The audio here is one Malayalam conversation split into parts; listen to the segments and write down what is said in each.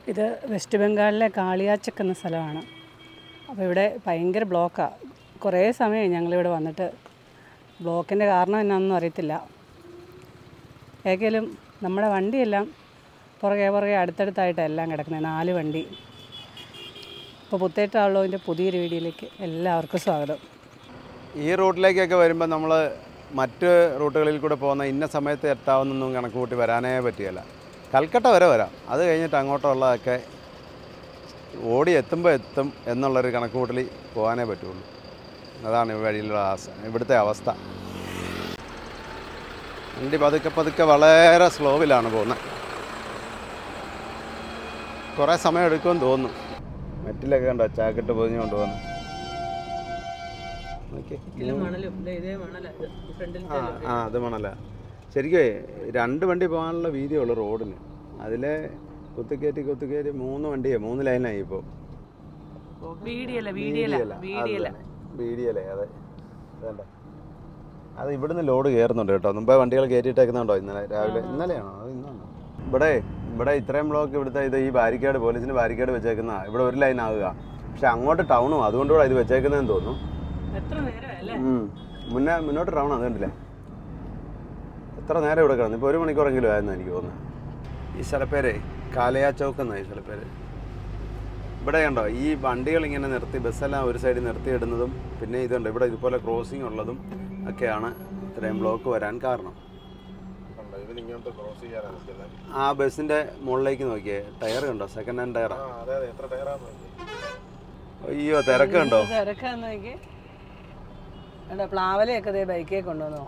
ഇത് വെസ്റ്റ് ബംഗാളിലെ കാളിയാച്ചക്ക് എന്ന സ്ഥലമാണ് അപ്പോൾ ഇവിടെ ഭയങ്കര ബ്ലോക്കാണ് കുറേ സമയമായി ഞങ്ങളിവിടെ വന്നിട്ട് ബ്ലോക്കിൻ്റെ കാരണം എന്നാണെന്നും അറിയത്തില്ല ഏകലും നമ്മുടെ വണ്ടിയെല്ലാം പുറകെ പുറകെ അടുത്തടുത്തായിട്ടാണ് എല്ലാം കിടക്കുന്നത് നാല് വണ്ടി ഇപ്പോൾ പുത്തേറ്റാളുള്ളതിൻ്റെ പുതിയൊരു വീഡിയോയിലേക്ക് എല്ലാവർക്കും സ്വാഗതം ഈ റൂട്ടിലേക്കൊക്കെ വരുമ്പോൾ നമ്മൾ മറ്റ് റൂട്ടുകളിൽ കൂടെ പോകുന്ന ഇന്ന സമയത്ത് എത്താവുന്നൊന്നും കണക്ക് കൂട്ടി വരാനേ പറ്റുകയില്ല കൽക്കട്ട വരെ വരാം അത് കഴിഞ്ഞിട്ട് അങ്ങോട്ടുള്ളതൊക്കെ ഓടി എത്തുമ്പോൾ എത്തും എന്നുള്ളൊരു കണക്ക് കൂട്ടൽ പോകാനേ പറ്റുള്ളൂ അതാണ് ഈ വഴിയിലുള്ള അവസ്ഥ ഇവിടുത്തെ അവസ്ഥ വണ്ടി പതുക്കെ പതുക്കെ വളരെ സ്ലോവിലാണ് പോകുന്നത് കുറേ സമയം എടുക്കുമെന്ന് തോന്നുന്നു മെറ്റിലൊക്കെ കണ്ടോ ചാക്കിട്ട് പൊതിഞ്ഞ് കൊണ്ടുപോകുന്നു നോക്കിയേ മണലും ഇതേ മണല ഫ്രണ്ടിൽ ആ ആ അത് മണല ശരിക്കും രണ്ട് വണ്ടി പോകാനുള്ള വീതിയുള്ളൂ റോഡിന് അതിലെ കുത്തിക്കയറ്റി കുത്തിക്കയറ്റി മൂന്ന് വണ്ടിയാ മൂന്ന് ലൈനായി ഇപ്പോൾ വീഡിയല്ല വീഡിയല്ല വീഡിയല്ല വീഡിയല്ലേ അതെ വേണ്ട അത് ഇവിടുന്ന് ലോഡ് കയറുന്നുണ്ട് കേട്ടോ മുമ്പേ വണ്ടികൾ കയറ്റിയിട്ടേക്കുന്നുണ്ടോ ഇന്നലെ രാവിലെ ഇന്നലെയാണോ അത് ഇന്നാണോ ഇവിടെ ഇവിടെ ഇത്രയും ബ്ലോക്ക് ഇവിടുത്തെ ഇത് ഈ ബാരിക്കേഡ് പോലീസിന് ബാരിക്കേഡ് വെച്ചേക്കുന്ന ഇവിടെ ഒരു ലൈൻ ആവുക പക്ഷെ അങ്ങോട്ട് ടൗണും അതുകൊണ്ടുകൂടെ ഇത് വെച്ചേക്കുന്നതെന്ന് തോന്നുന്നു എത്ര നേരമല്ലേ ഉം. മുന്നേ മുന്നോട്ട് ടൗൺ അത് കണ്ടില്ലേ എത്ര നേരം ഇവിടെ കിടന്നു ഇപ്പോൾ ഒരു മണിക്കൂറെങ്കിലും ആയിരുന്നു എനിക്ക് തോന്നുന്നത് ഈ സ്ഥലപ്പേര് കാലയാ ചൗക്ക് എന്നാണ് ഈ സ്ഥലപ്പേര് ഇവിടെ കണ്ടോ ഈ വണ്ടികൾ ഇങ്ങനെ നിർത്തി ബസ്സെല്ലാം ഒരു സൈഡിൽ നിർത്തിയിടുന്നതും പിന്നെ ഇതുണ്ട് ഇവിടെ ഇതുപോലെ ക്രോസിംഗ് ഉള്ളതും ഒക്കെയാണ് ഇത്രയും ബ്ലോക്ക് വരാൻ കാരണം ഇതിനിങ്ങോട്ട് ക്രോസ് ചെയ്യാനാണ് നിൽക്കുന്നത് ആ ബസ്സിൻ്റെ മുകളിലേക്ക് നോക്കിയേ ടയർ കണ്ടോ സെക്കൻഡ് ഹാൻഡ് ടയറാ ആ അതെ അതെ എത്ര ടയറാന്ന് നോക്കി അയ്യോ തിരക്ക് കണ്ടോ തിരക്കാന്ന് നോക്കി എടാ പ്ലാവലയൊക്കെ ദേ ബൈക്കേ കൊണ്ടുവന്നോ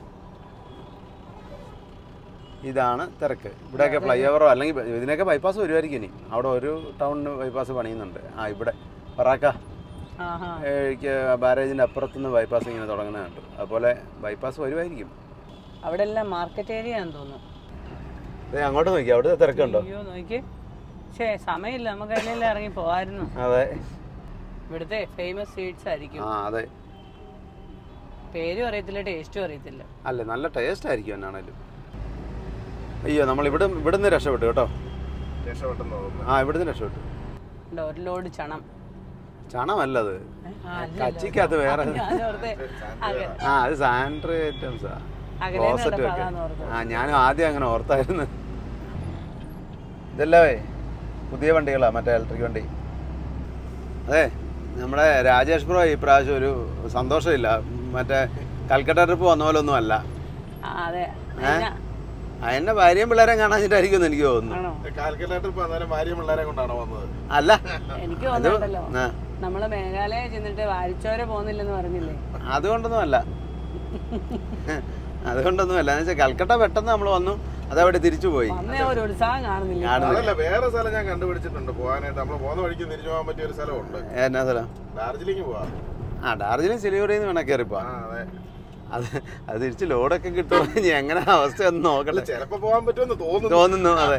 ഇതാണ് തിരക്ക് ഇവിടെയൊക്കെ ഫ്ലൈ ഓവറോ അല്ലെങ്കിൽ ഇതിനൊക്കെ ബൈപ്പാസ് വരുമായിരിക്കും ഇനി അവിടെ ഒരു ടൗണിന് ബൈപ്പാസ് പണിയുന്നുണ്ട് ആ ഇവിടെ പറാക്ക ആഹാ എനിക്ക് ബാരേജിൻ്റെ അപ്പുറത്തുനിന്ന് ബൈപ്പാസ് ഇങ്ങനെ തുടങ്ങുന്നുണ്ട് അതുപോലെ ബൈപ്പാസ് വരുമായിരിക്കും അവിടെ എല്ലാം മാർക്കറ്റ് ഏരിയ ആണെന്ന് തോന്നുന്നു ദേ അങ്ങോട്ട് നോക്കി അവിടുത്തെ തിരക്കുണ്ടോ അയ്യോ നോക്കി ശേ സമയമില്ല നമുക്ക് അതിലെല്ലാം ഇറങ്ങി പോവായിരുന്നു അതെ ഇവിടുത്തെ ഫേമസ് സ്വീറ്റ്സ് ആയിരിക്കും ആ അതെ പേരും അറിയത്തില്ല ടേസ്റ്റും അറിയത്തില്ല അല്ല നല്ല ടേസ്റ്റ് ആയിരിക്കും എന്നാണേലും അയ്യോ നമ്മൾ ഇവിടെ ഇവിടുന്ന് രക്ഷപ്പെട്ടു കേട്ടോ രക്ഷപ്പെട്ടെന്ന് തോന്നുന്നു ആ ഇവിടുന്ന് രക്ഷപ്പെട്ടു ഉണ്ട് ഒരു ലോഡ് ചണം ചണമല്ലത് ആ, അല്ലല്ലോ. കച്ചിക്കകത്ത് വേറെ ഞാനോർത്തെ അക- ആ അത് സാനിറ്ററി ഐറ്റംസാ അകലെ ക്ലോസറ്റും നിന്നപ്പോ ഒക്കെ അതാന്ന് ഓർത്തത്. ആ ഞാനും ആദ്യം അങ്ങനെ ഓർത്തായിരുന്നു ഇതല്ലേ പുതിയ വണ്ടികളാ മറ്റേ ഇലക്ട്രിക് വണ്ടി അതെ നമ്മുടെ രാജേഷ് ബ്രോ ഈ പ്രാവശ്യം ഒരു സന്തോഷമില്ല മറ്റേ കൽക്കട്ട ട്രിപ്പ് വന്ന പോലെ ഒന്നും അല്ല ആ, അതെ ഏ? ആ, എന്നെ ഭാര്യയും പിള്ളേരെയും കാണാഞ്ഞിട്ടായിരിക്കും എന്ന് എനിക്ക് തോന്നുന്നു ആണോ കാൽക്കുലേറ്റർ ഇപ്പൊ എന്നാലും ഭാര്യ പിള്ളേരെ കൊണ്ടാണ് വന്നത് അല്ല എനിക്ക് തോന്നുന്നുണ്ടല്ലോ ആ, നമ്മള് മേഘാലയ ചെന്നിട്ട് വാരിച്ചോര പോകുന്നില്ലെന്ന് പറഞ്ഞില്ലേ അതുകൊണ്ടൊന്നും അല്ല അതുകൊണ്ടൊന്നും അല്ല എന്ന് വെച്ചാൽ കൽക്കട്ട പെട്ടെന്ന് നമ്മൾ വന്നു അതവിടെ തിരിച്ചു പോയി അന്നേ ഒരു ഉത്സാഹം കാണുന്നില്ല കാണുന്നില്ല അതല്ല വേറെ സ്ഥലം ഞാൻ കണ്ടുപിടിച്ചിട്ടുണ്ട് പോകാനായിട്ട് നമ്മൾ പോകുന്ന വഴിക്ക് തിരിച്ചു പോകാൻ പറ്റിയ ഒരു സ്ഥലമുണ്ട് എന്നാ സ്ഥലം ഡാർജിലിംഗ് പോവാം ആ ഡാർജിലിംഗ് സിലിഗുറിയിൽ നിന്ന് വേണേ കയറിപ്പോ ആ അതെ അത് അത് തിരിച്ച് ലോഡൊക്കെ കിട്ടുമോ ഇനി എങ്ങനെ അവസ്ഥ ഒന്ന് അല്ല നോക്കട്ടെ ചിലപ്പോ പോകാൻ പറ്റുമെന്ന് തോന്നുന്നു തോന്നുന്നു അതെ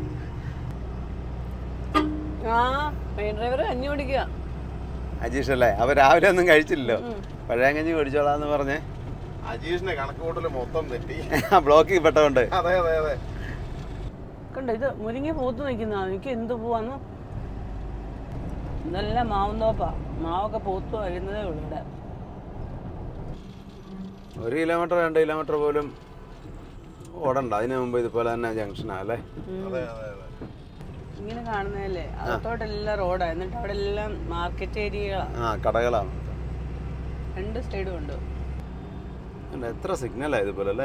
ആ മെയിൻ ഡ്രൈവർ കഞ്ഞി കുടിക്കുക അജീഷ് അല്ലേ അവ രാവിലെ ഒന്നും കഴിച്ചില്ലല്ലോ പഴയങ്കഞ്ഞി കുടിച്ചോളാന്ന് പറഞ്ഞ് അജീഷിന്റെ കണക്ക് കൂട്ടല് മൊത്തം തെറ്റി ആ ബ്ലോക്കിൽ പെട്ടതുകൊണ്ട് അതെ അതെ അതെ കണ്ടോ ഇത് മുരിങ്ങ പൂത്ത് നിൽക്കുന്ന എനിക്ക് എന്ത് പോവാന്ന് നല്ല മാവും തോപ്പാ മാവൊക്കെ പൂത്ത് വരുന്നതേ ഉള്ളൂ ഇവിടെ ഒരു കിലോമീറ്റർ രണ്ട് കിലോമീറ്റർ പോലും ഓടണ്ട അതിന് മുമ്പ് ഇതുപോലെ തന്നെ ജംഗ്ഷനാ അല്ലേ അതെ അതെ അതെ ഇങ്ങനെ കാണുന്നതല്ലേ അകത്തോട്ടെല്ലാം റോഡാ എന്നിട്ട് അവിടെ എല്ലാം മാർക്കറ്റ് ഏരിയകളാണ് ആ കടകളാണ് രണ്ട് സൈഡും ഉണ്ട് ഉണ്ട്, എത്ര സിഗ്നലാ ഇതുപോലെ അല്ലേ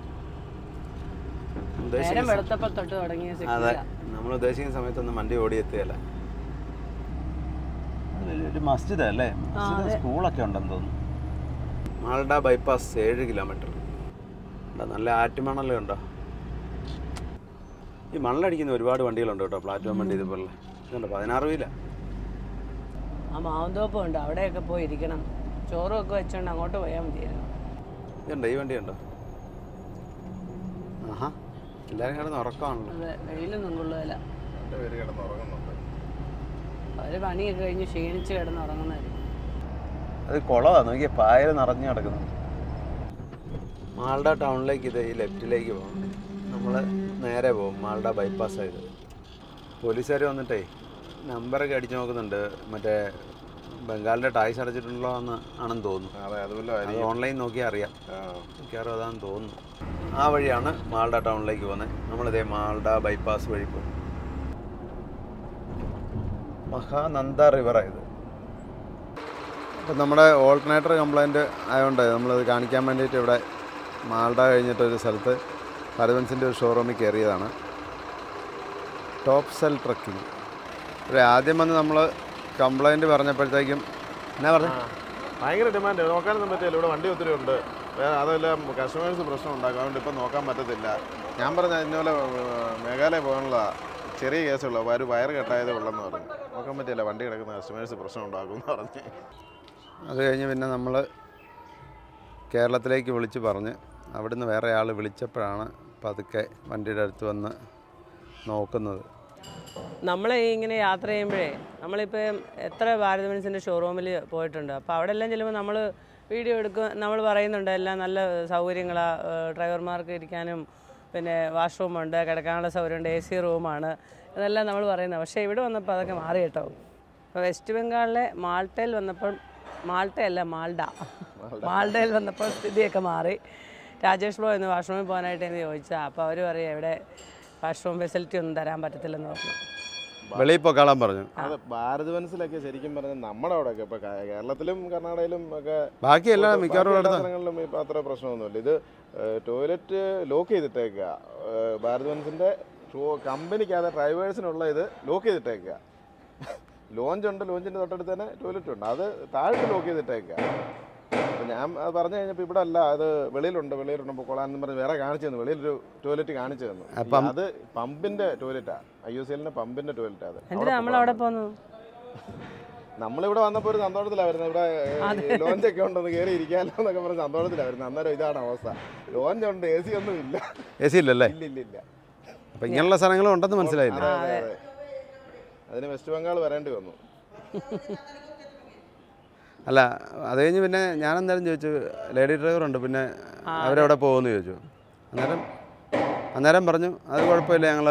നേരം ഉദ്ദേശിക്കുന്ന വെളുത്തപ്പോൾ തൊട്ട് തുടങ്ങിയ അതെ സിഗ്നലാ നമ്മൾ ഉദ്ദേശിക്കുന്ന സമയത്തൊന്നും വണ്ടി ഓടിയെത്തുകയല്ല ഒരു മസ്ജിദ് അല്ലേ മസ്ജിദ് സ്കൂളൊക്കെ ഉണ്ടെന്ന് തോന്നുന്നു മാൾഡ ബൈപ്പാസ് ഏഴ് കിലോമീറ്റർ ഉണ്ടോ നല്ല ആറ്റുമണലും ഉണ്ടോ ഈ മണലടിക്കുന്ന ഒരുപാട് വണ്ടികളുണ്ട് കേട്ടോ പ്ലാറ്റ്ഫോം വണ്ടി ഇതുപോലെ ഇതുണ്ട് പതിനാറ് വീല ആ മാവുന്തോപ്പം ഉണ്ട് അവിടെയൊക്കെ പോയി ഇരിക്കണം ചോറും ഒക്കെ വെച്ചോണ്ട് അങ്ങോട്ട് പോയാൽ മതിയായിരുന്നു ഇതുണ്ടോ ഈ വണ്ടി ഉണ്ടോ ആഹാ എല്ലാവരും കിടന്ന് ഉറക്കമാണല്ലോ അതെ വെയിലൊന്നും കൊള്ളുകയില്ല രണ്ടുപേര് കിടന്ന് ഉറങ്ങുന്നുണ്ട് അവര് പണിയൊക്കെ കഴിഞ്ഞ് ക്ഷീണിച്ച് കിടന്ന് ഉറങ്ങുന്നവര് അത് കുളമാണ് നോക്കിയ പായൽ നിറഞ്ഞു കിടക്കുന്നു മാൾഡ ടൗണിലേക്ക് ഇത് ഈ ലെഫ്റ്റിലേക്ക് പോകണം നമ്മൾ നേരെ പോകും മാൾഡ ബൈപ്പാസ് ആയത് പോലീസുകാർ വന്നിട്ടേ നമ്പറൊക്കെ അടിച്ചു നോക്കുന്നുണ്ട് മറ്റേ ബംഗാളിൻ്റെ ടാക്സ് അടച്ചിട്ടുണ്ടല്ലോ എന്ന് ആണെന്ന് തോന്നുന്നു അതെ അത് വല്ലതും അത് ആയിരിക്കും ഓൺലൈൻ നോക്കിയാൽ അറിയാം ആ. മിക്കവാറും അതാണെന്ന് തോന്നുന്നു ആ വഴിയാണ് മാൾഡ ടൗണിലേക്ക് പോകുന്നത് നമ്മളിതേ മാൾഡ ബൈപ്പാസ് വഴി പോകും മഹാനന്ദ റിവറായത് അപ്പം നമ്മുടെ ഓൾട്ടർനേറ്റർ കംപ്ലൈൻറ്റ് ആയതുകൊണ്ട് നമ്മളത് കാണിക്കാൻ വേണ്ടിയിട്ട് ഇവിടെ മാൾഡ കഴിഞ്ഞിട്ടൊരു സ്ഥലത്ത് പരവൻസിൻ്റെ ഒരു ഷോറൂമിൽ കയറിയതാണ് ടോപ്പ് സെൽ ട്രക്കിംഗ് ഇവിടെ ആദ്യം വന്ന് നമ്മൾ കംപ്ലൈൻറ്റ് പറഞ്ഞപ്പോഴത്തേക്കും എന്നാ പറഞ്ഞു ആ. ഭയങ്കര ഡിമാൻഡ് നോക്കാനൊന്നും പറ്റില്ല ഇവിടെ വണ്ടി ഒത്തിരി ഉണ്ട് വേറെ അതെല്ലാം കസ്റ്റമേഴ്സ് പ്രശ്നം ഉണ്ടാക്കും അതുകൊണ്ട് ഇപ്പം നോക്കാൻ പറ്റത്തില്ല ഞാൻ പറഞ്ഞ ഇന്നലെ മേഘാലയ പോകാനുള്ള ചെറിയ കേസുള്ള ഒരു വയർ കെട്ടായതേ ഉള്ളെന്ന് പറഞ്ഞു നോക്കാൻ പറ്റില്ല വണ്ടി കിടക്കുന്ന കസ്റ്റമേഴ്സ് പ്രശ്നം ഉണ്ടാക്കും എന്ന് പറഞ്ഞ് അത് കഴിഞ്ഞ് പിന്നെ നമ്മൾ കേരളത്തിലേക്ക് വിളിച്ച് പറഞ്ഞ് അവിടുന്ന് വേറെ ആൾ വിളിച്ചപ്പോഴാണ് പതുക്കെ വണ്ടിയുടെ അടുത്ത് വന്ന് നോക്കുന്നത് നമ്മൾ ഇങ്ങനെ യാത്ര ചെയ്യുമ്പോഴേ നമ്മളിപ്പോൾ എത്ര ഭാരത് ബെൻസിൻ്റെ ഷോറൂമിൽ പോയിട്ടുണ്ട് അപ്പോൾ അവിടെ എല്ലാം ചെല്ലുമ്പോൾ നമ്മൾ വീഡിയോ എടുക്കും നമ്മൾ പറയുന്നുണ്ട് എല്ലാം നല്ല സൗകര്യങ്ങളാണ് ഡ്രൈവർമാർക്ക് ഇരിക്കാനും പിന്നെ വാഷ്റൂമുണ്ട് കിടക്കാനുള്ള സൗകര്യമുണ്ട് എ സി റൂമാണ് ഇതെല്ലാം നമ്മൾ പറയുന്നത് പക്ഷേ ഇവിടെ വന്നപ്പോൾ അതൊക്കെ മാറി കേട്ടോ ഇപ്പോൾ വെസ്റ്റ് ബംഗാളിലെ മാൾട്ടയിൽ വന്നപ്പോൾ മാൾട്ടയല്ല മാൾഡ മാൾഡയിൽ വന്നപ്പോൾ സ്ഥിതിയൊക്കെ മാറി രാജേഷ് ബ്രോ എന്ന് വാഷ്റൂമിൽ പോകാനായിട്ട് എന്ന് ചോദിച്ചാൽ അപ്പോൾ അവർ പറയും ഇവിടെ വാഷ്റൂം ഫെസിലിറ്റി ഒന്നും തരാൻ പറ്റത്തില്ലെന്ന് പറഞ്ഞു വെളിയിൽ പോക്കാളാൻ പറഞ്ഞു അത് ഭാരത് ബൻസിലൊക്കെ ശരിക്കും പറഞ്ഞാൽ നമ്മുടെ അവിടെയൊക്കെ ഇപ്പൊ കേ- കേരളത്തിലും കർണാടകയിലും ഒക്കെ ബാക്കി എല്ലാ ബാക്കി മിക്കവാറും എല്ലാ എടുത്ത സ്ഥലങ്ങളിലും ഇപ്പൊ അത്ര പ്രശ്നമൊന്നുമില്ല ഇത് ടോയ്ലറ്റ് ലോക്ക് ചെയ്തിട്ടേക്കുക ഏഹ് ഭാരത് ബൻസിന്റെ കമ്പനിക്കകത്ത് ഡ്രൈവേഴ്സിനുള്ള ഇത് ലോക്ക് ചെയ്തിട്ടേക്കുക ലോഞ്ച് ഉണ്ട് ലോഞ്ചിന്റെ തൊട്ടടുത്ത് തന്നെ ടോയ്ലറ്റ് ഉണ്ട് അത് താഴോട്ട് ലോക്ക് ചെയ്തിട്ടേക്കുക അപ്പൊ ഞാൻ അത് പറഞ്ഞു കഴിഞ്ഞപ്പോൾ ഇവിടെ അല്ല അത് വെളിയിലുണ്ട് വെളിയിലുണ്ട് പൊക്കോളാന്ന് പറഞ്ഞ് വേറെ കാണിച്ചു തന്നു വെളിയിലൊരു ടോയ്ലറ്റ് കാണിച്ചു തന്നു അപ്പം- അത് പമ്പിന്റെ ടോയ്ലറ്റാ ഐ യു സി എല്ലിന്റെ പമ്പിന്റെ ടോയ്ലറ്റാ അത് എന്തിനാ നമ്മൾ അവിടെ പോകുന്നു നമ്മളിവിടെ വന്നപ്പോൾ ഒരു സന്തോഷത്തിലാണ് വരുന്നത് ഇവിടെ ലോഞ്ച് ഒക്കെ ഉണ്ടെന്ന് കയറി ഇരിക്കാമല്ലോ എന്നൊക്കെ പറഞ്ഞ് സന്തോഷത്തിലാണ് വരുന്നത് അന്നേരം ഇതാണ് അവസ്ഥ ലോഞ്ച് ഉണ്ട് എ സി ഒന്നും ഇല്ല എ സി ഇല്ലല്ലേ ഇല്ല ഇല്ല ഇല്ല അപ്പം ഇങ്ങനെയുള്ള സ്ഥലങ്ങളും ഉണ്ടെന്ന് മനസ്സിലായില്ല അതെ അതെ അതെ അതിന് വെസ്റ്റ് ബംഗാൾ വരേണ്ടി വന്നു അല്ല അത് കഴിഞ്ഞ് പിന്നെ ഞാൻ എന്തായാലും ചോദിച്ചു ലേഡി ഡ്രൈവർ ഉണ്ട് പിന്നെ അവരെവിടെ പോകുമെന്ന് ചോദിച്ചു അന്നേരം അന്നേരം പറഞ്ഞു അത് കുഴപ്പമില്ല ഞങ്ങൾ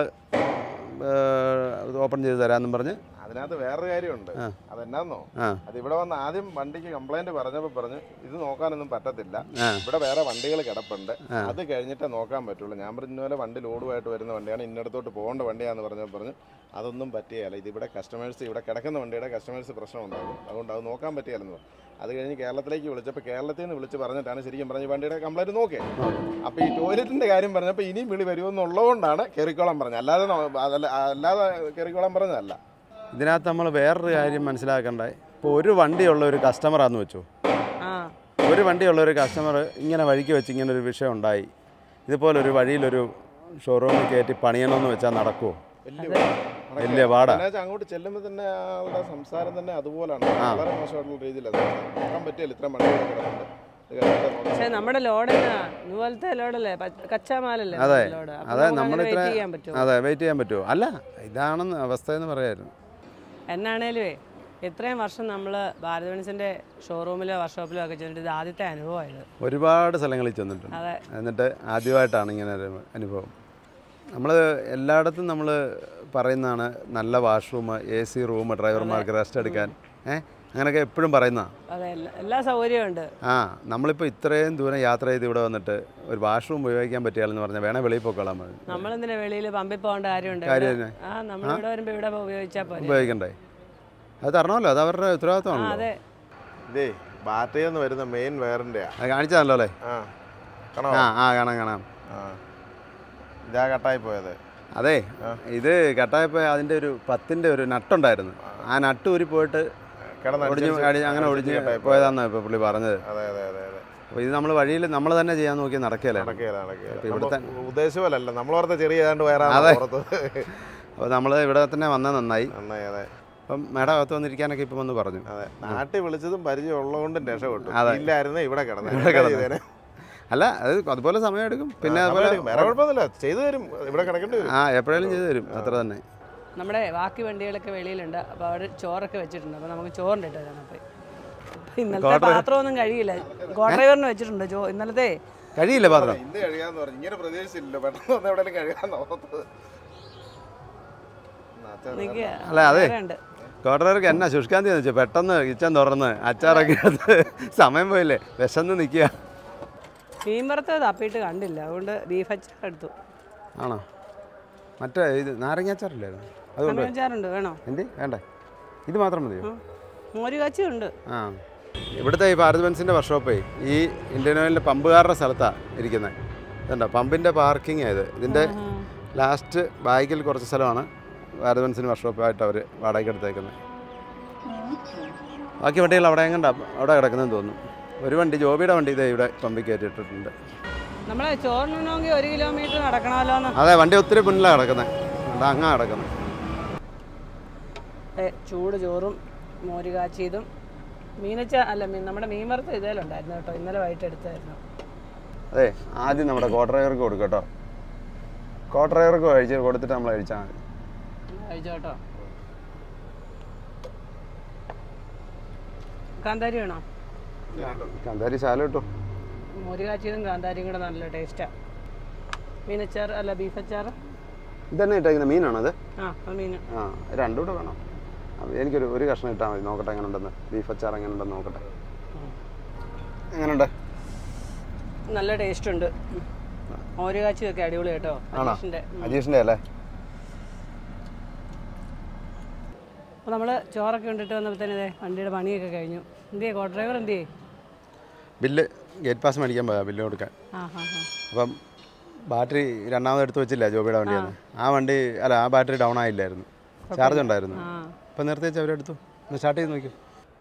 ഓപ്പൺ ചെയ്ത് തരാമെന്നും പറഞ്ഞ് അതിനകത്ത് വേറൊരു കാര്യമുണ്ട് ആ. അതെന്നാന്നോ ആ അത് ഇവിടെ വന്ന് ആദ്യം വണ്ടിക്ക് കംപ്ലൈന്റ് പറഞ്ഞപ്പോൾ പറഞ്ഞു ഇത് നോക്കാനൊന്നും പറ്റത്തില്ല ആ. ഇവിടെ വേറെ വണ്ടികൾ കിടപ്പുണ്ട് അത് കഴിഞ്ഞിട്ടേ നോക്കാൻ പറ്റുള്ളൂ ഞാൻ പറഞ്ഞ പോലെ വണ്ടി ലോഡുമായിട്ട് വരുന്ന വണ്ടിയാണ് ഇന്നടത്തോട്ട് പോകേണ്ട വണ്ടിയാന്ന് പറഞ്ഞപ്പോൾ പറഞ്ഞു അതൊന്നും പറ്റിയല്ല ഇത് ഇവിടെ കസ്റ്റമേഴ്സ് ഇവിടെ കിടക്കുന്ന വണ്ടിയുടെ കസ്റ്റമേഴ്സ് പ്രശ്നം ഉണ്ടാകും അതുകൊണ്ട് അത് നോക്കാൻ പറ്റിയാലെന്ന് പറഞ്ഞു അത് കഴിഞ്ഞ് കേരളത്തിലേക്ക് വിളിച്ചപ്പോൾ കേരളത്തിൽ നിന്ന് വിളിച്ച് പറഞ്ഞിട്ടാണ് ശരിക്കും പറഞ്ഞ വണ്ടിയുടെ കംപ്ലൈന്റ് നോക്കിയത് അപ്പോൾ ഈ ടോയ്ലറ്റിന്റെ കാര്യം പറഞ്ഞപ്പോൾ ഇനിയും വിളി വരുമെന്നുള്ളതുകൊണ്ടാണ് കയറിക്കോളാൻ പറഞ്ഞത് അല്ലാതെ നോ- അതല്ല അല്ലാതെ കയറിക്കോളാൻ പറഞ്ഞതല്ല ഇതിനകത്ത് നമ്മൾ വേറൊരു കാര്യം മനസ്സിലാക്കണ്ടേ ഇപ്പോൾ ഒരു വണ്ടിയുള്ള ഒരു കസ്റ്റമറാന്ന് വെച്ചു ആ ഒരു വണ്ടിയുള്ള ഒരു കസ്റ്റമർ ഇങ്ങനെ വഴിക്ക് വെച്ച് ഇങ്ങനെ ഒരു വിഷയം ഉണ്ടായി ഇതുപോലൊരു വഴിയിലൊരു ഷോറൂമിൽ കയറ്റി പണിയണമെന്ന് വെച്ചാൽ നടക്കുമോ വലിയ വലിയ പാടാ എന്നുവെച്ചാൽ അങ്ങോട്ട് ചെല്ലുമ്പോൾ തന്നെ ആളുടെ സംസാരം തന്നെ അതുപോലാണ് വളരെ മോശമായിട്ടുള്ള രീതിയിലാണ് നോക്കാൻ പറ്റിയല്ല ഇത്ര മണിക്കൂർ കിടന്നുണ്ട് ഇത് കഴിഞ്ഞിട്ട് നോക്കാം. പക്ഷേ നമ്മുടെ ലോഡ് എന്നാ ഇതുപോലത്തെ ലോഡല്ലേ പ- കച്ചാമാലല്ലേ അതെ ലോഡ് അതെ നമ്മളിത്ര വെയിറ്റ് ചെയ്യാൻ പറ്റുമോ അതെ വെയിറ്റ് ചെയ്യാൻ പറ്റുമോ അല്ല ഇതാണെന്ന് അവസ്ഥയെന്ന് പറയായിരുന്നു എന്നാണേലുവേ ഇത്രയും വർഷം നമ്മൾ ഭാരത് ബെൻസിൻ്റെ ഷോറൂമിലോ വർക്ക്ഷോപ്പിലോ ഒക്കെ ചെന്നിട്ട് ഇത് ആദ്യത്തെ അനുഭവമായത് ഒരുപാട് സ്ഥലങ്ങളിൽ ചെന്നിട്ടുണ്ട് അതെ എന്നിട്ട് ആദ്യമായിട്ടാണ് ഇങ്ങനെ ഒരു അനുഭവം നമ്മൾ എല്ലായിടത്തും നമ്മൾ പറയുന്നതാണ് നല്ല വാഷ്റൂം എ സി റൂം ഡ്രൈവർമാർക്ക് റെസ്റ്റ് എടുക്കാൻ ഏ അങ്ങനെയൊക്കെ എപ്പോഴും പറയുന്നതാണ് അതെ എല്ലാ എല്ലാ സൗകര്യവും ഉണ്ട് ആ നമ്മളിപ്പോൾ ഇത്രയും ദൂരം യാത്ര ചെയ്ത് ഇവിടെ വന്നിട്ട് ഒരു വാഷ്റൂം ഉപയോഗിക്കാൻ പറ്റിയാലെന്ന് പറഞ്ഞാൽ വേണേൽ വെളിയിൽ പോയിക്കോളാൻ മതി നമ്മളെന്തിനാ വെളിയിൽ പമ്പിൽ പോകേണ്ട കാര്യമുണ്ട് കാര്യം ഇവിടെ- ആ നമ്മൾ ഇവിടെ വരുമ്പോൾ ഇവിടെ ഉപയോഗിച്ചാൽ പോരെ ഉപയോഗിക്കണ്ടേ അത് തരണമല്ലോ അത് അവരുടെ ആ ഉത്തരവാദിത്തമാണല്ലോ അതെ ഇതേ ബാറ്റയിൽ നിന്ന് വരുന്ന മെയിൻ വയറിൻ്റെയാ അത് കാണിച്ചതല്ലോ അല്ലേ ആ കാണോ ആ ആ കാണാം കാണാം ആ ഇതാ കട്ടായി പോയത് അതെ ഇത് കട്ടായപ്പോൾ അതിൻ്റെ ഒരു പത്തിൻ്റെ ഒരു നട്ടുണ്ടായിരുന്നു ആ നട്ട് ഊരി പോയിട്ട് കിടന്ന് ഒടിഞ്ഞ് അടിച്ച് അടി- അങ്ങനെ ഒടിഞ്ഞ് കട്ടായി പോയത്. പോയതാണെന്നാണ് ഇപ്പോൾ പുള്ളി പറഞ്ഞത് അതെ അതെ അതെ അതെ അപ്പോൾ ഇത് നമ്മൾ വഴിയിൽ നമ്മൾ തന്നെ ചെയ്യാൻ നോക്കി നടക്കുകയല്ലേ നടക്കുകയില്ല നടക്കുകയില്ല അപ്പോൾ ഇവിടുത്തെ നമ്മൾ ഉദ്ദേശമല്ല നമ്മൾ ഓർത്ത ചെറിയ ഏതാണ്ട് വയറാണ് അതെ. പുറത്ത് അപ്പോൾ നമ്മൾ ഇവിടെ തന്നെ വന്നത് നന്നായി നന്നായി അതെ അപ്പം മേഡം അകത്ത് വന്നിരിക്കാനൊക്കെ ഇപ്പം വന്ന് പറഞ്ഞു അതെ നാട്ടിൽ വിളിച്ചതും പരിചയം ഉള്ളതുകൊണ്ടും രക്ഷപ്പെട്ടു അതെ. ഇല്ലായിരുന്നു ഇവിടെ കിടന്നു ഇവിടെ കിടന്നു. അല്ല അത് അതുപോലെ സമയം എടുക്കും പിന്നെ അതുപോലെ വേറെ കുഴപ്പമൊന്നുമില്ല ചെയ്തു തരും ഇവിടെ കിടക്കേണ്ടി വരും ആ എപ്പോഴേലും ചെയ്തു തരും അത്ര തന്നെ നമ്മുടെ ബാക്കി വണ്ടികളൊക്കെ വെളിയിലുണ്ട് അപ്പോൾ അവർ ചോറൊക്കെ വെച്ചിട്ടുണ്ട് അപ്പോൾ നമുക്ക് ചോറിൻ്റെ ഇട്ട് തരാം അപ്പോൾ ഇന്നലത്തെ പാത്രമൊന്നും കഴിയില്ല കോ ഡ്രൈവറിന് വെച്ചിട്ടുണ്ട് ചോ ഇന്നലത്തെ കഴിയില്ല പാത്രം ഇന്ന് കഴിയാന്ന് പറഞ്ഞു ഇങ്ങനെ പ്രതീക്ഷിച്ചില്ലല്ലോ പെട്ടെന്ന് വന്ന് എവിടെയെങ്കിലും കഴിയാന്ന് ഓർത്തത് നിൽക്കുക അല്ല, അതെ. ഉണ്ട് കോട്ടറർക്ക് എന്നാ ശുഷ്കാന്തി എന്ന് വെച്ചാൽ പെട്ടെന്ന് കിച്ചൻ തുറന്ന് അച്ചാറൊക്കെ എടുത്ത് സമയം പോയില്ലേ വിശന്ന് നിൽക്കുക മീൻ വറുത്തത് തപ്പിയിട്ട് കണ്ടില്ല അതുകൊണ്ട് ബീഫ് അച്ചാർ എടുത്തു ആണോ മറ്റേ ഇത് നാരങ്ങ അച്ചാറില്ലായിരുന്നു അതുകൊണ്ട് അച്ചാറുണ്ട് വേണോ എന്തി വേണ്ടേ ഇത് മാത്രം മതിയോ ആ. മോര് കാച്ചി ഉണ്ട് ആ ഇവിടുത്തെ ഈ ഭാരത് ബെൻസിൻ്റെ വർക്ക്ഷോപ്പേ ഈ ഇന്ത്യൻ ഓയിലിൻ്റെ പമ്പുകാരുടെ സ്ഥലത്താണ് ഇരിക്കുന്നത് ഇതുണ്ടോ പമ്പിൻ്റെ പാർക്കിംഗ് ഇത് ഇതിൻ്റെ ലാസ്റ്റ് ബാക്കിൽ കുറച്ച് സ്ഥലമാണ് ഭാരത് ബെൻസിന് വർക്ക്ഷോപ്പായിട്ട് അവർ വാടകയ്ക്ക് എടുത്തേക്കുന്നത് ബാക്കി വണ്ടികൾ അവിടെ എങ്ങണ്ട അവിടെ കിടക്കുന്നതെന്ന് തോന്നുന്നു ഒരു വണ്ടി ജോബിയുടെ വണ്ടി ഇതേ ഇവിടെ പമ്പിൽ കയറ്റിയിട്ടുണ്ട് നമ്മളെ ചോറിനുണ്ടെങ്കിൽ ഒരു കിലോമീറ്റർ നടക്കണമല്ലോ എന്ന് അതെ വണ്ടി ഒത്തിരി മുന്നിലാണ് കിടക്കുന്നത് അവിടെ അങ്ങാ കിടക്കുന്നത് ഏ, ചൂട് ചോറും മോര് കാച്ചിയതും മീനച്ച അല്ല മീൻ നമ്മുടെ മീൻ വറുത്ത ഇതേലുണ്ടായിരുന്നു കേട്ടോ ഇന്നലെ വൈകിട്ട് എടുത്തായിരുന്നു അതെ ആദ്യം നമ്മുടെ കോ ഡ്രൈവർക്ക് കൊടുക്കും കേട്ടോ കോ ഡ്രൈവർക്ക് കഴിച്ച് കൊടുത്തിട്ട് നമ്മൾ കഴിച്ചാൽ മതി കഴിച്ചോട്ടോ കാന്താരി വേണോ കാന്താരി ശാല കിട്ടും മോര് കാച്ചിയതും കാന്താരിയും കൂടെ നല്ല ടേസ്റ്റാണ് മീനച്ചാർ അല്ല ബീഫ് അച്ചാർ ഇതന്നെ ഇട്ടേക്കുന്ന മീനാണത് ആ അത് മീൻ ആ രണ്ടും കൂടെ വേണം അപ്പൊ എനിക്കൊരു ഒരു കഷ്ണം ഇട്ടാൽ മതി നോക്കട്ടെ എങ്ങനെ ഉണ്ടെന്ന് ബീഫ് അച്ചാർ എങ്ങനെ ഉണ്ടെന്ന് നോക്കട്ടെ എങ്ങനെയുണ്ട് നല്ല ടേസ്റ്റ് ഉണ്ട് മോര് കാച്ചിയൊക്കെ അടിപൊളി കേട്ടോ ആണോ അനീഷിൻ്റെ അജീഷിൻ്റെ അല്ലേ അപ്പോൾ നമ്മൾ ചോറൊക്കെ കൊണ്ടിട്ട് വന്നപ്പോഴത്തേനെ ദേ വണ്ടിയുടെ പണിയൊക്കെ കഴിഞ്ഞു എന്തിയേ കോ ഡ്രൈവർ എന്തിയേ ബില്ല് ഗേറ്റ് പാസ് മേടിക്കാൻ പോയാ ബില്ല് കൊടുക്കാൻ ആ ഹാ ഹാ അപ്പം ബാറ്ററി രണ്ടാമത് എടുത്ത് വെച്ചില്ല ജോബിയുടെ വണ്ടിയാണ് ആ വണ്ടി അല്ല ആ ബാറ്ററി ഡൗൺ ആയില്ലായിരുന്നു ചാർജ് ഉണ്ടായിരുന്നു ആ അപ്പം നിർത്തി വെച്ച് അവരെടുത്തു ഒന്ന് സ്റ്റാർട്ട് ചെയ്ത് നോക്കി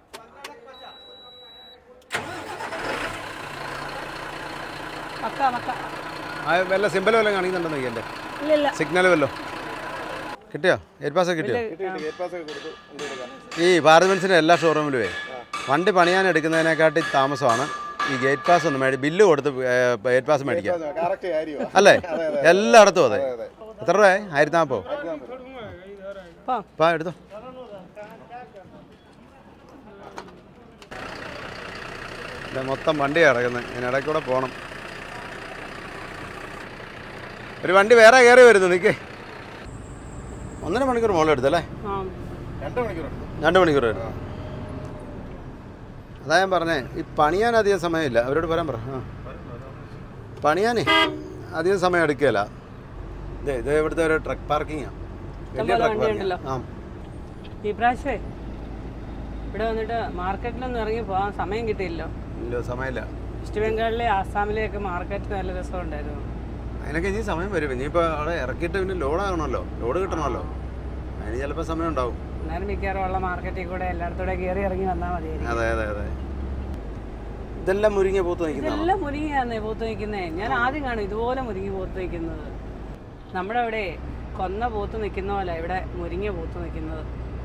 മക്ക മക്ക ആ വല്ല സിമ്പൽ വല്ലതും കാണിക്കുന്നുണ്ടെന്ന് നോക്കി എൻ്റെ ഇല്ല ഇല്ല സിഗ്നൽ വല്ലോ കിട്ടിയോ ഗേറ്റ് പാസ് കിട്ടിയോ ഗേറ്റ് പാസ് ഒക്കെ കൊടുത്തു വണ്ടി എടുക്കാം ഈ ഭാരത് ബെൻസിൻ്റെ എല്ലാ ഷോറൂമിലുമേ വണ്ടി പണിയാൻ എടുക്കുന്നതിനെക്കാട്ടി താമസമാണ് ഈ ഗേറ്റ് പാസ് ഒന്ന് മേടി ബില്ല് കൊടുത്ത് ഗേറ്റ് പാസ് മേടിക്കാം കറക്റ്റ് കാര്യമാണ് അല്ലേ എല്ലായിടത്തും അതെ എത്ര രൂപയായി ആയിരത്തി നാൽപ്പോ പോ പാ എടുത്തോ ഇവിടെ മൊത്തം വണ്ടിയാണ് കിടക്കുന്നത് ഇതിന് ഇടയ്ക്ക് കൂടെ പോകണം ഒരു വണ്ടി വേറെ കയറി വരുന്നു നിൽക്കേ ഒന്നര മണിക്കൂർ മുകളിൽ എടുത്തല്ലേ ആ രണ്ട് മണിക്കൂർ എടുത്തു രണ്ട് മണിക്കൂർ എടുത്തു അതാ ഞാൻ പറഞ്ഞേ ഈ പണിയാൻ അധികം സമയമില്ല അവരോട് പറയാൻ പറ ആ പണിയാനേ അധികം സമയം എടുക്കുകയില്ല ഇതേ ഇത് ഇവിടുത്തെ ഒരു ട്രക്ക് പാർക്കിങ്ങാണ് വലിയ ഇഷ്ടംപോലെ ട്രക്ക് വണ്ടിയുണ്ടല്ലോ. പാർക്കിംഗ് ആ ഈ പ്രാവശ്യമേ ഇവിടെ വന്നിട്ട് മാർക്കറ്റിലൊന്നും ഇറങ്ങി പോകാൻ സമയം കിട്ടിയില്ലോ ഇല്ല സമയമില്ല വെസ്റ്റ് ബംഗാളിലെ ആസാമിലെയൊക്കെ മാർക്കറ്റ് നല്ല രസമുണ്ടായിരുന്നു അതിനൊക്കെ ഇനി സമയം വരും ഇനിയിപ്പോൾ അവിടെ ഇറക്കിയിട്ട് പിന്നെ ലോഡ് ആകണമല്ലോ ലോഡ് കിട്ടണമല്ലോ അതിന് ചിലപ്പോൾ സമയം ഉണ്ടാവും എന്നാലും മിക്കവാറും ഉള്ള മാർക്കറ്റിൽ കൂടെ എല്ലായിടത്തൂടെ കയറി ഇറങ്ങി വന്നാൽ മതിയായിരിക്കും അതെ അതെ അതെ ഇതെല്ലാം മുരിങ്ങ പൂത്ത് നിൽക്കുന്നതാണ് ഇതെല്ലാം മുരിങ്ങയാന്നേ പൂത്ത് നിൽക്കുന്നേ ഞാൻ ആദ്യം കാണും ഇതുപോലെ മുരിങ്ങി പൂത്ത് നിൽക്കുന്നത് നമ്മുടെ ഇവിടെ കൊന്ന പൂത്ത് നിൽക്കുന്ന പോലെ ഇവിടെ മുരിങ്ങ പൂത്ത് നിൽക്കുന്നത്